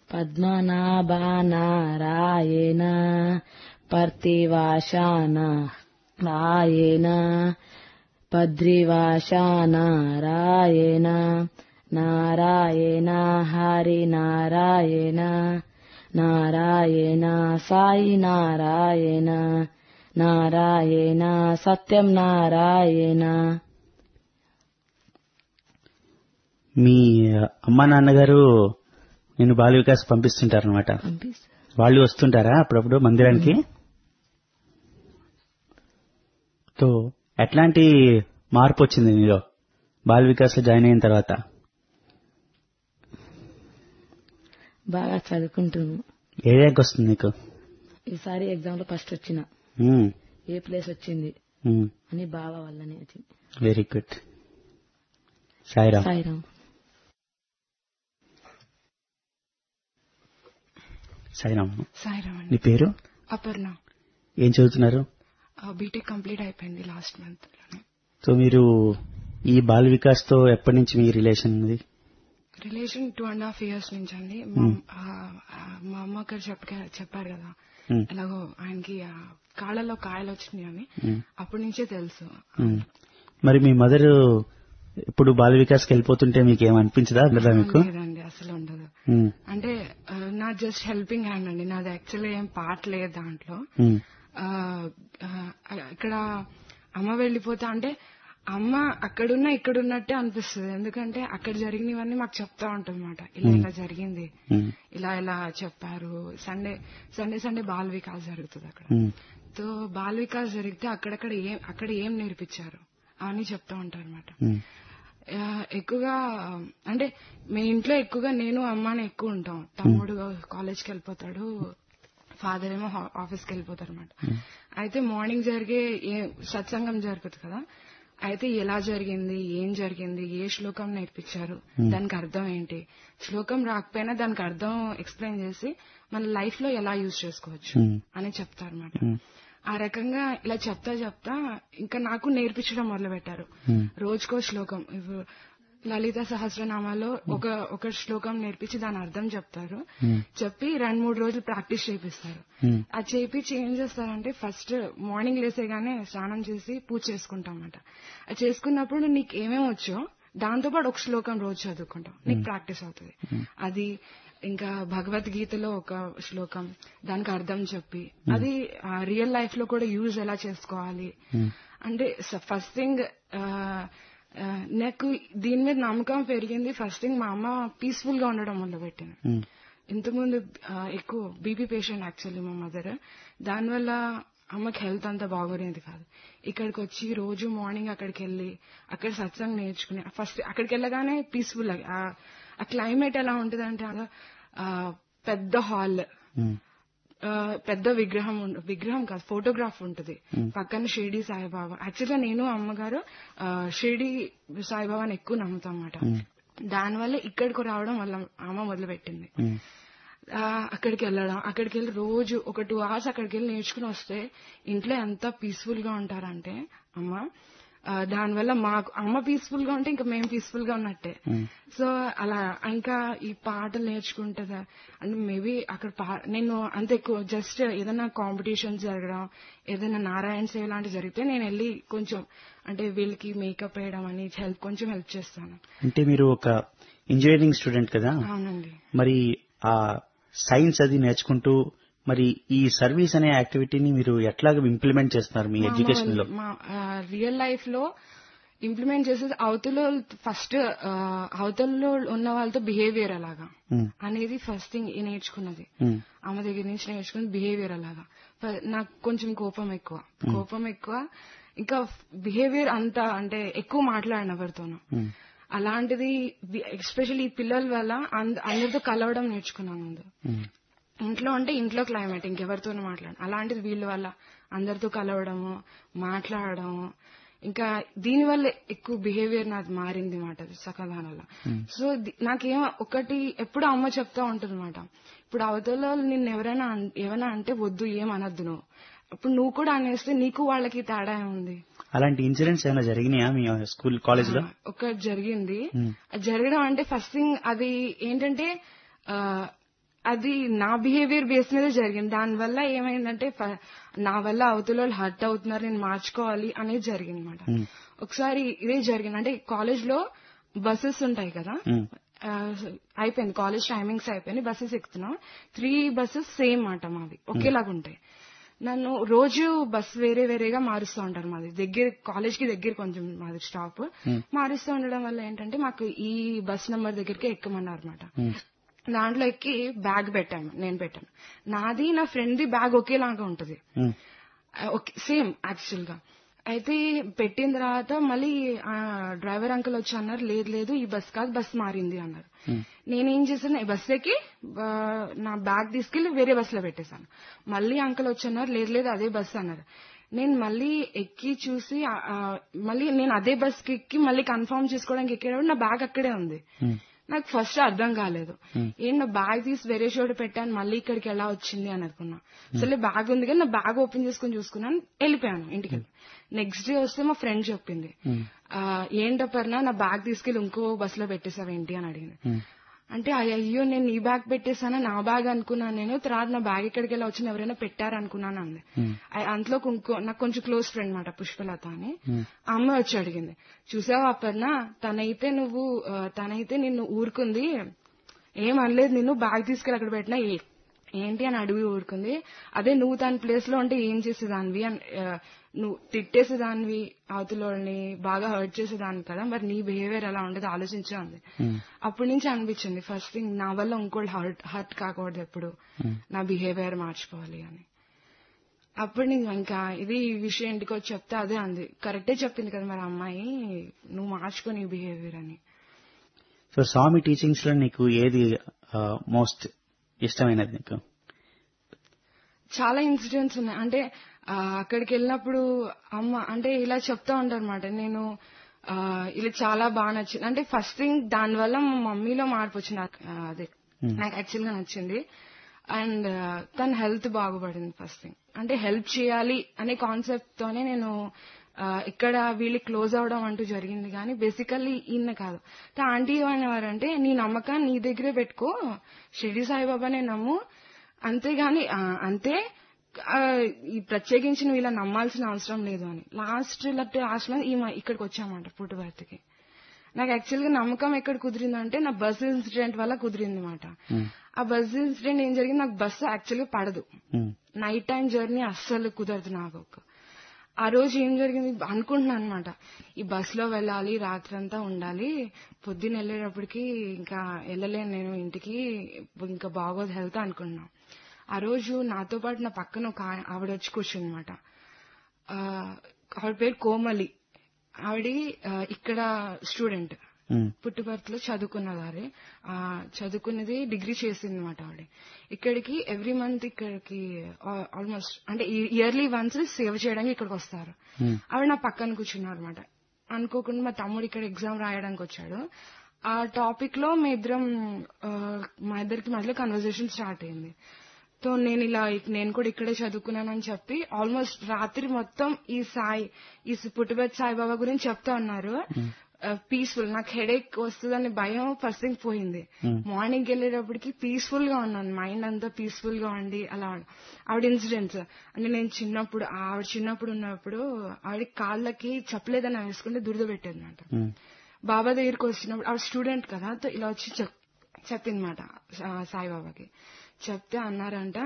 పద్మనాభ నారాయణ పర్తివాష నారాయణ పద్రివాష నారాయణ నారాయణ హరి నారాయణ నారాయణ సాయి నారాయణ నారాయణ సత్యం నారాయణ మీ అమ్మా నాన్నగారు నేను బాల వికాస్ పంపిస్తుంటారనమాట వాళ్ళు వస్తుంటారా అప్పుడప్పుడు మందిరానికి తో ఎట్లాంటి మార్పు వచ్చింది నీలో బాల వికాస్ లో జాయిన్ అయిన తర్వాత బాగా చదువుకుంటున్నాను ఏ ర్యాంక్ వస్తుంది నీకు ఈసారి ఎగ్జామ్ లో ఫస్ట్ వచ్చిన మ్మ్. ఏ ప్లేస్ వచ్చింది మ్మ్. అని బావ వల్లనే వచ్చింది వెరీ గుడ్ సాయిరామ్ సాయిరామ్ సాయిరామ్ సాయిరామ్ నీ అండి పేరు అపర్ణ ఏం చదువుతున్నారు బీటెక్ కంప్లీట్ అయిపోయింది లాస్ట్ మంత్ లోనే సో మీరు ఈ బాల్ వికాస్ తో ఎప్పటి నుంచి మీ రిలేషన్ ఉంది relation two and half years నుంచి అండి మా ఆ, ఆ, మా అమ్మ గారు చెప్ప- చెప్పారు కదా మ్మ్. ఎలాగో ఆయనకి ఆ కాళ్ళలో కాయలు వచ్చినాయి అని మ్మ్. అప్పటి నుంచే తెలుసు మ్మ్. మరి మీ మదర్ ఇప్పుడు బాల వికాస్కి వెళ్ళిపోతుంటే మీకు ఏమనిపించదా లేదా మీకు లేదండి అసలు ఉండదు మ్మ్. అంటే ఆ, నా జస్ట్ హెల్పింగ్ హ్యాండ్ అండి నాది యాక్చువల్లీ ఏం పార్ట్ లేదు దాంట్లో మ్మ్. ఆ, ఆ, ఇక్కడ అమ్మ వెళ్ళిపోతా అంటే అమ్మ అక్కడున్నా ఇక్కడున్నట్టే అనిపిస్తుంది ఎందుకంటే అక్కడ జరిగినవన్నీ మాకు చెప్తా ఉంటుంది అనమాట ఇలా ఇలా జరిగింది మ్మ్. ఇలా ఇలా చెప్పారు Sunday Sunday Sunday Bal Vikas జరుగుతుంది అక్కడ మ్మ్. తో బాల్ వికాస్ జరిగితే అక్కడక్కడ ఏం అక్కడ ఏం నేర్పించారు అని చెప్తా ఉంటారు అనమాట మ్మ్. ఎక్కువగా అంటే మీ ఇంట్లో ఎక్కువగా నేను అమ్మాని ఎక్కువ ఉంటాం తమ్ముడు కాలేజ్కి వెళ్ళిపోతాడు ఫాదర్ ఏమో హా- ఆఫీస్కి వెళ్ళిపోతారు అనమాట అయితే మార్నింగ్ జరిగే ఏ సత్సంగం జరుగుతుంది కదా అయితే ఎలా జరిగింది ఏం జరిగింది ఏ శ్లోకం నేర్పించారు దానికి అర్థం ఏంటి శ్లోకం రాకపోయినా దానికి అర్థం ఎక్స్ప్లెయిన్ చేసి మన లైఫ్ లో ఎలా యూజ్ చేసుకోవచ్చు మ్మ్. అని చెప్తారన్నమాట మ్మ్. ఆ రకంగా ఇలా చెప్తా చెప్తా ఇంకా నాకు నేర్పించడం మొదలు పెట్టారు మ్మ్. రోజుకో శ్లోకం ఇప్పుడు లలిత సహస్రనామాలో ఒక ఒక శ్లోకం నేర్పించి దాని అర్థం చెప్తారు మ్మ్. చెప్పి రెండు మూడు రోజులు ప్రాక్టీస్ చేపిస్తారు మ్మ్. అది చేపించి ఏం చేస్తారంటే ఫస్ట్ మార్నింగ్ లేసేగానే స్నానం చేసి పూజ చేసుకుంటాం అన్నమాట అది చేసుకున్నప్పుడు నీకు ఏమేమి వచ్చో దాంతో పాటు ఒక శ్లోకం రోజు చదువుకుంటాం నీకు ప్రాక్టీస్ అవుతుంది అది ఇంకా భగవద్గీతలో ఒక శ్లోకం దానికి అర్థం చెప్పి అది రియల్ లైఫ్ లో కూడా యూజ్ ఎలా చేసుకోవాలి అంటే ఫస్ట్ థింగ్ నాకు దీని మీద నమ్మకం పెరిగింది ఫస్ట్ థింగ్ మా అమ్మ పీస్ఫుల్ గా ఉండడం మొదలు పెట్టింది మ్మ్. ఇంతకుముందు ఆ, ఎక్కువ బీపీ పేషెంట్ యాక్చువల్లీ మా మదర్ దానివల్ల అమ్మకి హెల్త్ అంతా బాగోలేదు కాదు ఇక్కడికి వచ్చి రోజు మార్నింగ్ అక్కడికి వెళ్ళి అక్కడ సత్సంగ్ నేర్చుకుని ఫస్ట్ అక్కడికి వెళ్ళగానే పీస్ఫుల్ ఆ క్లైమేట్ ఎలా ఉంటుంది అంటే పెద్ద హాల్ మ్మ్. ఆ, పెద్ద విగ్రహం ఉండ- విగ్రహం కాదు ఫోటోగ్రాఫ్ ఉంటుంది పక్కన షిరిడి సాయిబాబా యాక్చువల్గా నేను అమ్మగారు ఆ, షిరిడి సాయిబాబాని ఎక్కువ నమ్ముతాం అన్నమాట దానివల్ల ఇక్కడికి రావడం వల్ల అమ్మ మొదలు పెట్టింది మ్మ్. ఆ, అక్కడికి వెళ్ళడం అక్కడికి వెళ్ళి రోజు ఒక టూ అవర్స్ అక్కడికి వెళ్ళి నేర్చుకుని వస్తే ఇంట్లో ఎంత పీస్ఫుల్ గా ఉంటారంటే అమ్మ ఆ, దానివల్ల మాకు అమ్మ పీస్ఫుల్ గా ఉంటే ఇంకా మేము పీస్ఫుల్ గా ఉన్నట్టే సో అలా ఇంకా ఈ పాటలు నేర్చుకుంటుందా అంటే మేబీ అక్కడ పా- నేను అంత ఎక్కువ జస్ట్ ఏదైనా కాంపిటీషన్స్ జరగడం ఏదైనా నారాయణ సేవ లాంటివి జరిగితే నేను వెళ్ళి కొంచెం అంటే వీళ్ళకి మేకప్ వేయడం అని హెల్ప్ కొంచెం హెల్ప్ చేస్తాను అంటే మీరు ఒక ఇంజనీరింగ్ స్టూడెంట్ కదా అవునండి మరి ఆ సైన్స్ అది నేర్చుకుంటూ మరి ఈ సర్వీస్ అనే యాక్టివిటీని మీరు ఎట్లాగ ఇంప్లిమెంట్ చేస్తున్నారు మీ ఎడ్యుకేషన్ లో మా రియల్ లైఫ్ లో ఇంప్లిమెంట్ చేసేది అవతల ఫస్ట్ అవతలలో ఉన్న వాళ్ళతో బిహేవియర్ అలాగా మ్మ్. అనేది ఫస్ట్ థింగ్ నేర్చుకున్నది మ్మ్. అమ్మ దగ్గర నుంచి నేర్చుకున్నది బిహేవియర్ అలాగా ఫ- నాకు కొంచెం కోపం ఎక్కువ కోపం ఎక్కువ ఇంకా బిహేవియర్ అంతా అంటే ఎక్కువ మాట్లాడిన ఎవరితోనూ మ్మ్. అలాంటిది ఎస్పెషల్లీ ఈ పిల్లల వల్ల అంద- అందరితో కలవడం నేర్చుకున్నాను ముందు మ్మ్. ఇంట్లో అంటే ఇంట్లో క్లైమేట్ ఇంకెవరితోనూ మాట్లాడు అలాంటిది వీళ్ళ వల్ల అందరితో కలవడము మాట్లాడడము ఇంకా దీని వల్ల ఎక్కువ బిహేవియర్ నాది మారింది మాట సకదానంలో సో ది- నాకేం ఒకటి ఎప్పుడు అమ్మ చెప్తా ఉంటుంది అనమాట ఇప్పుడు అవతల వాళ్ళు నిన్ను ఎవరైనా అన్- ఏమైనా అంటే వద్దు ఏం అనద్దు నువ్వు ఇప్పుడు నువ్వు కూడా అనేస్తే నీకు వాళ్ళకి తేడా ఉంది అలాంటి ఇన్సిడెంట్స్ ఏమైనా జరిగినాయా మీ స్కూల్ కాలేజ్ లో ఒకటి జరిగింది అది జరగడం అంటే ఫస్ట్ థింగ్ అది ఏంటంటే ఆ, అది నా బిహేవియర్ బేస్ మీద జరిగింది దానివల్ల ఏమైందంటే ఫ- నా వల్ల అవతల వాళ్ళు హర్ట్ అవుతున్నారు నేను మార్చుకోవాలి అనేది జరిగింది అనమాట ఒకసారి ఇదే జరిగింది అంటే కాలేజ్ లో బస్సెస్ ఉంటాయి కదా ఆ, అయిపోయింది కాలేజ్ టైమింగ్స్ అయిపోయింది బస్సెస్ ఎక్కుతున్నాం త్రీ బస్సెస్ సేమ్ మాట మావి ఒకేలాగా ఉంటాయి నన్ను రోజు బస్ వేరే వేరేగా మారుస్తూ ఉంటారు మాది దగ్గర కాలేజ్ కి దగ్గర కొంచెం మాది స్టాప్ మారుస్తూ ఉండడం వల్ల ఏంటంటే మాకు ఈ బస్ నెంబర్ దగ్గరికి ఎక్కమన్నారు అనమాట దాంట్లో ఎక్కి బ్యాగ్ పెట్టాను నేను పెట్టాను నాది నా ఫ్రెండ్ ది బ్యాగ్ ఒకేలాగా ఉంటది ఓకే సేమ్ యాక్చువల్ గా అయితే పెట్టిన తర్వాత మళ్ళీ ఆ డ్రైవర్ అంకుల్ వచ్చి అన్నారు లేదు లేదు ఈ బస్ కాదు బస్ మారింది అన్నారు నేనేం చేశాను ఈ బస్ ఎక్కి ఆ, నా బ్యాగ్ తీసుకెళ్లి వేరే బస్ లో పెట్టేశాను మళ్ళీ అంకుల్ వచ్చి అన్నారు లేదు లేదు అదే బస్ అన్నారు నేను మళ్ళీ ఎక్కి చూసి ఆ, ఆ, మళ్ళీ నేను అదే బస్ కి ఎక్కి మళ్ళీ కన్ఫర్మ్ చేసుకోవడానికి ఎక్కేటప్పుడు నా బ్యాగ్ అక్కడే ఉంది నాకు ఫస్ట్ అర్థం కాలేదు ఏం నా బ్యాగ్ తీసి వేరే చోట పెట్టాను మళ్ళీ ఇక్కడికి ఎలా వచ్చింది అని అనుకున్నా అసలు బ్యాగ్ ఉంది కానీ నా బ్యాగ్ ఓపెన్ చేసుకుని చూసుకున్నాను వెళ్ళిపోయాను ఇంటికి నెక్స్ట్ డే వస్తే మా ఫ్రెండ్ చెప్పింది ఆ, ఏంటపర్నా నా బ్యాగ్ తీసుకెళ్లి ఇంకో బస్ లో పెట్టేసావేంటి అని అడిగింది అంటే అయ్యో నేను నీ బ్యాగ్ పెట్టేసానా నా బ్యాగ్ అనుకున్నాను నేను తర్వాత నా బ్యాగ్ ఎక్కడికి వెళ్ళి వచ్చిన ఎవరైనా పెట్టారనుకున్నాను అంది ఆ- అంతలో ఇంకో నాకు కొంచెం క్లోజ్ ఫ్రెండ్ మాట పుష్పలత అని ఆ అమ్మాయి వచ్చి అడిగింది చూసావా అపర్ణ తనైతే నువ్వు ఆ, తనైతే నిన్ను ఊరుకుంది ఏం అనలేదు నిన్ను బ్యాగ్ తీసుకెళ్ళి అక్కడ పెట్టినా ఏ- ఏంటి అని అడిగి ఊరుకుంది అదే నువ్వు తన ప్లేస్ లో ఉంటే ఏం చేసేదానివి అని ఆ, నువ్వు తిట్టేసేదానివి అవతలని బాగా హర్ట్ చేసేదాన్ని కదా మరి నీ బిహేవియర్ ఎలా ఉండేది ఆలోచించే ఉంది అప్పటి నుంచి అనిపించింది ఫస్ట్ థింగ్ నా వల్ల ఇంకోటి హర్ట్ హర్ట్ కాకూడదు ఎప్పుడు నా బిహేవియర్ మార్చుకోవాలి అని అప్పుడు నేను ఇంకా ఇది ఈ విషయం ఇంటికి వచ్చి చెప్తే అదే అంది కరెక్టే చెప్పింది కదా మరి అమ్మాయి నువ్వు మార్చుకో నీ బిహేవియర్ అని సో స్వామి టీచింగ్స్ లో నీకు ఏది మోస్ట్ ఇష్టమైనది నీకు చాలా ఇన్సిడెంట్స్ ఉన్నాయి అంటే ఆ, అక్కడికి వెళ్ళినప్పుడు అమ్మ అంటే ఇలా చెప్తా ఉంటారు అనమాట నేను ఆ, ఇలా చాలా బాగా నచ్చింది అంటే ఫస్ట్ థింగ్ దానివల్ల మా మమ్మీలో మార్పు వచ్చింది నాకు, ఆ, అదే నాకు యాక్చువల్ గా నచ్చింది అండ్ తన హెల్త్ బాగుపడింది ఫస్ట్ థింగ్ అంటే హెల్ప్ చేయాలి అనే కాన్సెప్ట్ తోనే నేను ఆ, ఇక్కడ వీళ్ళకి క్లోజ్ అవడం అంటూ జరిగింది కానీ బేసికల్లీ ఈయన కాదు అయితే ఆంటీ ఏమనేవారంటే నీ నమ్మకాన్ని నీ దగ్గరే పెట్టుకో షిరిడి సాయిబాబానే నమ్ము అంతేగాని ఆ, అంతే ఆ, ఈ ప్రత్యేకించి నువ్వు ఇలా నమ్మాల్సిన అవసరం లేదు అని లాస్ట్ లాస్ట్ లో ఈమె ఇక్కడికి వచ్చామంట పుట్టుబర్తికి నాకు యాక్చువల్ గా నమ్మకం ఎక్కడ కుదిరిందంటే నా బస్ ఇన్సిడెంట్ వల్ల కుదిరింది అనమాట ఆ బస్ ఇన్సిడెంట్ ఏం జరిగింది నాకు బస్సు యాక్చువల్ గా పడదు నైట్ టైం జర్నీ అస్సలు కుదరదు నాకు ఆ రోజు ఏం జరిగింది అనుకుంటున్నాను అనమాట ఈ బస్ లో వెళ్ళాలి రాత్రంతా ఉండాలి పొద్దున్న వెళ్ళేటప్పటికి ఇంకా వెళ్ళలేను నేను ఇంటికి ఇంకా బాగోదు హెల్త్ అనుకున్నాను ఆ రోజు నాతో పాటు నా పక్కన ఒక ఆ- ఆవిడ వచ్చి కూర్చుందన్నమాట ఆ, ఆవిడ పేరు కోమలి ఆవిడ ఆ, ఇక్కడ స్టూడెంట్ పుట్టుబర్తిలో చదువుకున్నదారే ఆ, చదువుకున్నది డిగ్రీ చేసింది అనమాట ఆవిడ ఇక్కడికి ఎవ్రీ మంత్ ఇక్కడికి ఆల్మోస్ట్ అంటే ఇయర్లీ వన్స్ సేవ చేయడానికి ఇక్కడికి వస్తారు ఆవిడ నా పక్కన కూర్చున్నారు అనమాట అనుకోకుండా మా తమ్ముడు ఇక్కడ ఎగ్జామ్ రాయడానికి వచ్చాడు ఆ టాపిక్ లో మీ ఇద్దరం ఆ, మా ఇద్దరికి మధ్యలో కన్వర్జేషన్ స్టార్ట్ అయింది సో నేను ఇలా నేను కూడా ఇక్కడే చదువుకున్నానని చెప్పి ఆల్మోస్ట్ రాత్రి మొత్తం ఈ సాయి ఈ పుట్టుబెట్ సాయిబాబా గురించి చెప్తా ఉన్నారు పీస్ఫుల్ నాకు హెడేక్ వస్తుందని భయం ఫస్ట్ థింగ్ పోయింది మార్నింగ్ వెళ్ళేటప్పటికి పీస్ఫుల్ గా ఉన్నాను మైండ్ అంతా పీస్ఫుల్ గా ఉండి అలా ఉండి. ఆవిడ ఇన్సిడెంట్స్ అంటే నేను చిన్నప్పుడు ఆవిడ చిన్నప్పుడు ఉన్నప్పుడు ఆవిడ కాళ్ళకి చెప్పలేదని వేసుకుంటే దురద పెట్టేది అనమాట బాబా దగ్గరికి వచ్చినప్పుడు ఆవిడ స్టూడెంట్ కదా తో ఇలా వచ్చి చెప్ చెప్పిందన్నమాట సా- సాయిబాబాకి చెప్తే అన్నారంట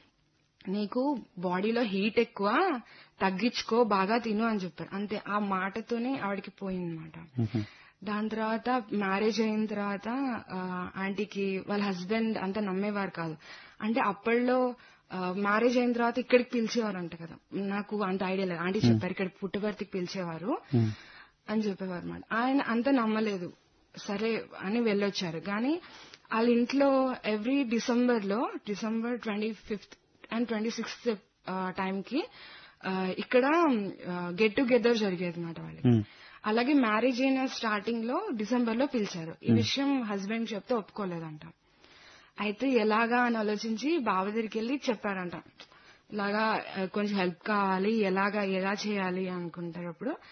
నీకు బాడీలో హీట్ ఎక్కువ తగ్గించుకో బాగా తిను అని చెప్పారు అంతే ఆ మాటతోనే ఆవిడకి పోయిందన్నమాట దాని తర్వాత మ్యారేజ్ అయిన తర్వాత ఆ, ఆంటీకి వాళ్ళ హస్బెండ్ అంత నమ్మేవారు కాదు అంటే అప్పట్లో మ్యారేజ్ అయిన తర్వాత ఇక్కడికి పిలిచేవారంట కదా నాకు అంత ఐడియా లేదు ఆంటీ చెప్పారు ఇక్కడ పుట్టుబర్తికి పిలిచేవారు అని చెప్పేవారు అనమాట ఆయన అంత నమ్మలేదు సరే అని వెళ్ళొచ్చారు కానీ వాళ్ళ ఇంట్లో ఎవ్రీ డిసెంబర్ లో December twenty fifth and twenty sixth టైంకి ఇక్కడ గెట్ టుగెదర్ జరిగేది అనమాట వాళ్ళకి అలాగే మ్యారేజ్ అయిన స్టార్టింగ్ లో డిసెంబర్ లో పిలిచారు ఈ విషయం హస్బెండ్ చెప్తే ఒప్పుకోలేదంట అయితే ఎలాగా అని ఆలోచించి బావ దగ్గరికి వెళ్ళి చెప్పారంట ఇలాగా ఆ, కొంచెం హెల్ప్ కావాలి ఎలాగా ఎలా చేయాలి అనుకుంటారప్పుడు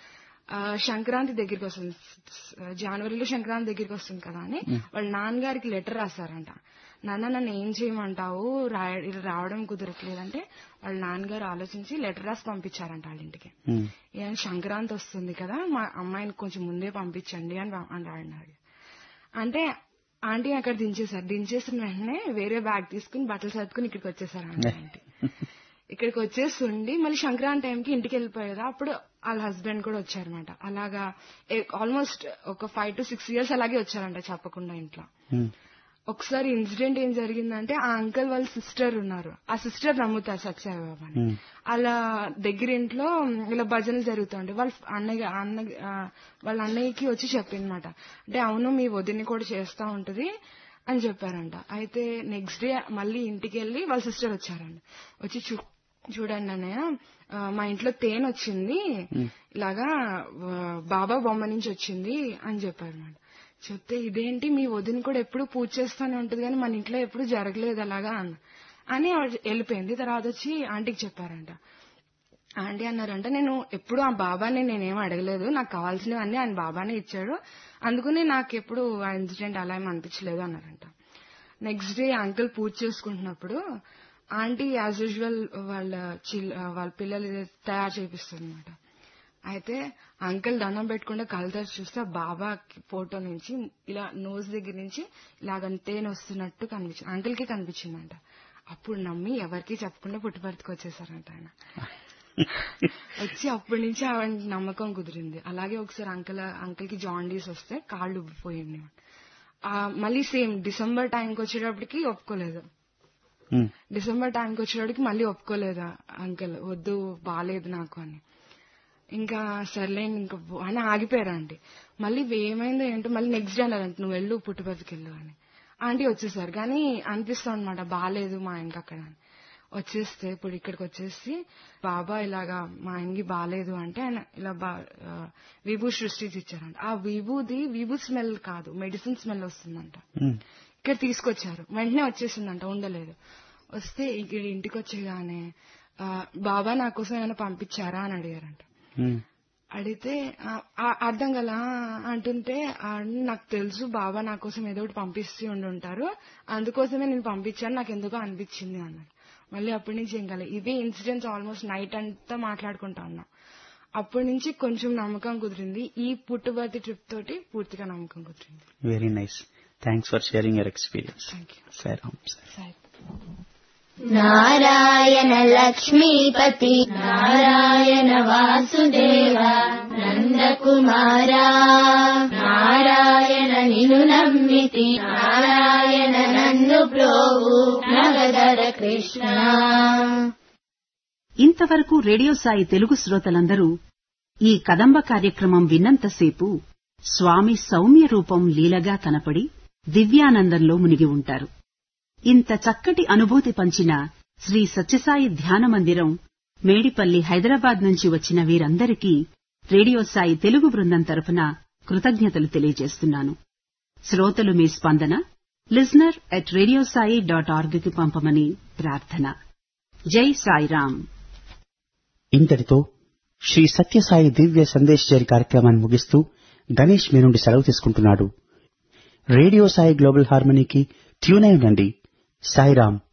ఆ, సంక్రాంతి దగ్గరికి వస్తుంది జనవరిలో సంక్రాంతి దగ్గరికి వస్తుంది కదా అని వాళ్ళ నాన్నగారికి లెటర్ రాశారంట నాన్న నన్ను ఏం చేయమంటావు రాయ- ఇలా రావడం కుదరట్లేదంటే వాళ్ళ నాన్నగారు ఆలోచించి లెటర్ రాసి పంపించారంట వాళ్ళ ఇంటికి ఉమ్, ఏం సంక్రాంతి వస్తుంది కదా మా అమ్మాయిని కొంచెం ముందే పంపించండి అని పం- అని అన్నారు అంటే ఆంటీ అక్కడ దించేశారు దించేసిన వెంటనే వేరే బ్యాగ్ తీసుకుని బట్టలు సర్దుకుని ఇక్కడికి వచ్చేసారు ఆంటీ ఆంటీ ఇక్కడికి వచ్చేసి ఉండి మళ్ళీ సంక్రాంతి టైంకి ఇంటికి వెళ్ళిపోయేదా అప్పుడు వాళ్ళ హస్బెండ్ కూడా వచ్చారనమాట అలాగా ఆల్మోస్ట్ ఒక ఫైవ్ టు సిక్స్ ఇయర్స్ అలాగే వచ్చారంట చెప్పకుండా ఇంట్లో ఉమ్, ఒకసారి ఇన్సిడెంట్ ఏం జరిగిందంటే ఆ అంకల్ వాళ్ళ సిస్టర్ ఉన్నారు ఆ సిస్టర్ నమ్ముతారు సత్యసాయిబాబా అని ఉమ్, అలా దగ్గర ఇంట్లో ఇలా భజనలు జరుగుతుంటాయి వాళ్ళ అన్నయ్య అన్న ఆ, వాళ్ళ అన్నయ్యకి వచ్చి చెప్పిందన్నమాట అంటే అవును మీ వదిని కూడా చేస్తా ఉంటది అని చెప్పారంట అయితే నెక్స్ట్ డే మళ్ళీ ఇంటికి వెళ్ళి వాళ్ళ సిస్టర్ వచ్చారంట వచ్చి చూ చూడండి అన్నయ్య ఆ, మా ఇంట్లో తేనె వచ్చింది ఇలాగా ఆ, బాబా బొమ్మ నుంచి వచ్చింది అని చెప్పారు అన్నమాట చెప్తే ఇదేంటి మీ వదిన కూడా ఎప్పుడు పూజ చేస్తానే ఉంటది కానీ మన ఇంట్లో ఎప్పుడు జరగలేదు అలాగా అన్న అని ఆవిడ వెళ్ళిపోయింది తర్వాత వచ్చి ఆంటీకి చెప్పారంట ఆంటీ అన్నారంట నేను ఎప్పుడు ఆ బాబాని నేనేం అడగలేదు నాకు కావాల్సినవన్నీ ఆయన బాబానే ఇచ్చాడు అందుకని నాకు ఎప్పుడు ఆ ఇన్సిడెంట్ అలా ఏం అనిపించలేదు అన్నారంట నెక్స్ట్ డే అంకుల్ పూజ చేసుకుంటున్నప్పుడు ఆంటీ యాజ్ యూజువల్ వాళ్ళ చిల్ వాళ్ళ పిల్లలు తయారు చేపిస్తుంది అనమాట అయితే అంకుల్ దండం పెట్టకుండా కలదర్చి చూస్తే ఆ బాబా ఫోటో నుంచి ఇలా నోస్ దగ్గర నుంచి ఇలాగ తేనె వస్తున్నట్టు కనిపించింది అంకుల్ కి కనిపించిందంట అప్పుడు నమ్మి ఎవరికి చెప్పకుండా పుట్టుపర్తికి వచ్చేసారంట ఆయన వచ్చి అప్పటి నుంచి ఆవిడ నమ్మకం కుదిరింది అలాగే ఒకసారి అంకుల్ అంకుల్ కి జాండీస్ వస్తే కాళ్ళు ఉబ్బిపోయింది ఆ, మళ్ళీ సేమ్ డిసెంబర్ టైంకి వచ్చేటప్పటికి ఒప్పుకోలేదు ఉమ్, డిసెంబర్ టైంకి వచ్చేటప్పటికి మళ్ళీ ఒప్పుకోలేదు అంకుల్ వద్దు బాగాలేదు నాకు అని ఇంకా సర్లే ఇంకా పో- అని ఆగిపోయారు ఆంటీ మళ్ళీ ఏమైందో ఏంటో మళ్ళీ నెక్స్ట్ డే అన్నారంట నువ్వు వెళ్ళు పుట్టుపతికి వెళ్ళు అని ఆంటీ వచ్చేసారు కానీ అనిపిస్తాం అనమాట బాగాలేదు మా ఆయనకి అక్కడ అని వచ్చేస్తే ఇప్పుడు ఇక్కడికి వచ్చేసి బాబా ఇలాగా మా ఆయనకి బాగాలేదు అంటే ఆయన ఇలా బా ఆ, విభూ సృష్టించి ఇచ్చారంట ఆ విభూది విభూ స్మెల్ కాదు మెడిసిన్ స్మెల్ వస్తుందంట ఉమ్, ఇక్కడ తీసుకొచ్చారు వెంటనే వచ్చేసిందంట ఉండలేదు వస్తే ఇక్కడ ఇంటికి వచ్చేగానే ఆ, బాబా నా కోసం ఏమైనా పంపించారా అని అడిగారంట ఉమ్, అడిగితే ఆ, ఆ, అర్థం గల అంటుంటే ఆ, నాకు తెలుసు బాబా నా కోసం ఏదో ఒకటి పంపిస్తూ ఉండి ఉంటారు అందుకోసమే నేను పంపించాను నాకు ఎందుకో అనిపించింది అన్నారు మళ్ళీ అప్పటి నుంచి ఏం కాలేదు ఇదే ఇన్సిడెంట్స్ ఆల్మోస్ట్ నైట్ అంతా మాట్లాడుకుంటా ఉన్నాం అప్పటి నుంచి కొంచెం నమ్మకం కుదిరింది ఈ పుట్టుబర్తి ట్రిప్ తోటి పూర్తిగా నమ్మకం కుదిరింది very nice thanks for sharing your experience thank you Sairam sir Sai Narayana Lakshmipati Narayana Vasudeva Nandakumara Narayana నిను నమ్మితి నారాయణ నన్ను ప్రోవు నగదర కృష్ణ ఇంతవరకు రేడియో సాయి తెలుగు శ్రోతలందరూ ఈ కదంబ కార్యక్రమం విన్నంతసేపు స్వామి సౌమ్య రూపం లీలగా కనపడి దివ్యానందంలో మునిగి ఉంటారు ఇంత చక్కటి అనుభూతి పంచిన శ్రీ సత్యసాయి ధ్యాన మందిరం మేడిపల్లి హైదరాబాద్ నుంచి వచ్చిన వీరందరికీ రేడియో సాయి తెలుగు బృందం తరఫున కృతజ్ఞతలు తెలియజేస్తున్నాను శ్రోతలు మీ స్పందన లిజనర్ అట్ రేడియోసాయి డాట్ ఆర్గ్కి పంపమని ప్రార్థన జై సాయిరాం ఇంతటితో శ్రీ సత్యసాయి దివ్య సందేశ్ కార్యక్రమాన్ని ముగిస్తూ గణేష్ మీ నుండి సెలవు తీసుకుంటున్నాడు రేడియో సాయి గ్లోబల్ హార్మనీకి ట్యూన్ అయి ఉండండి సాయిరాం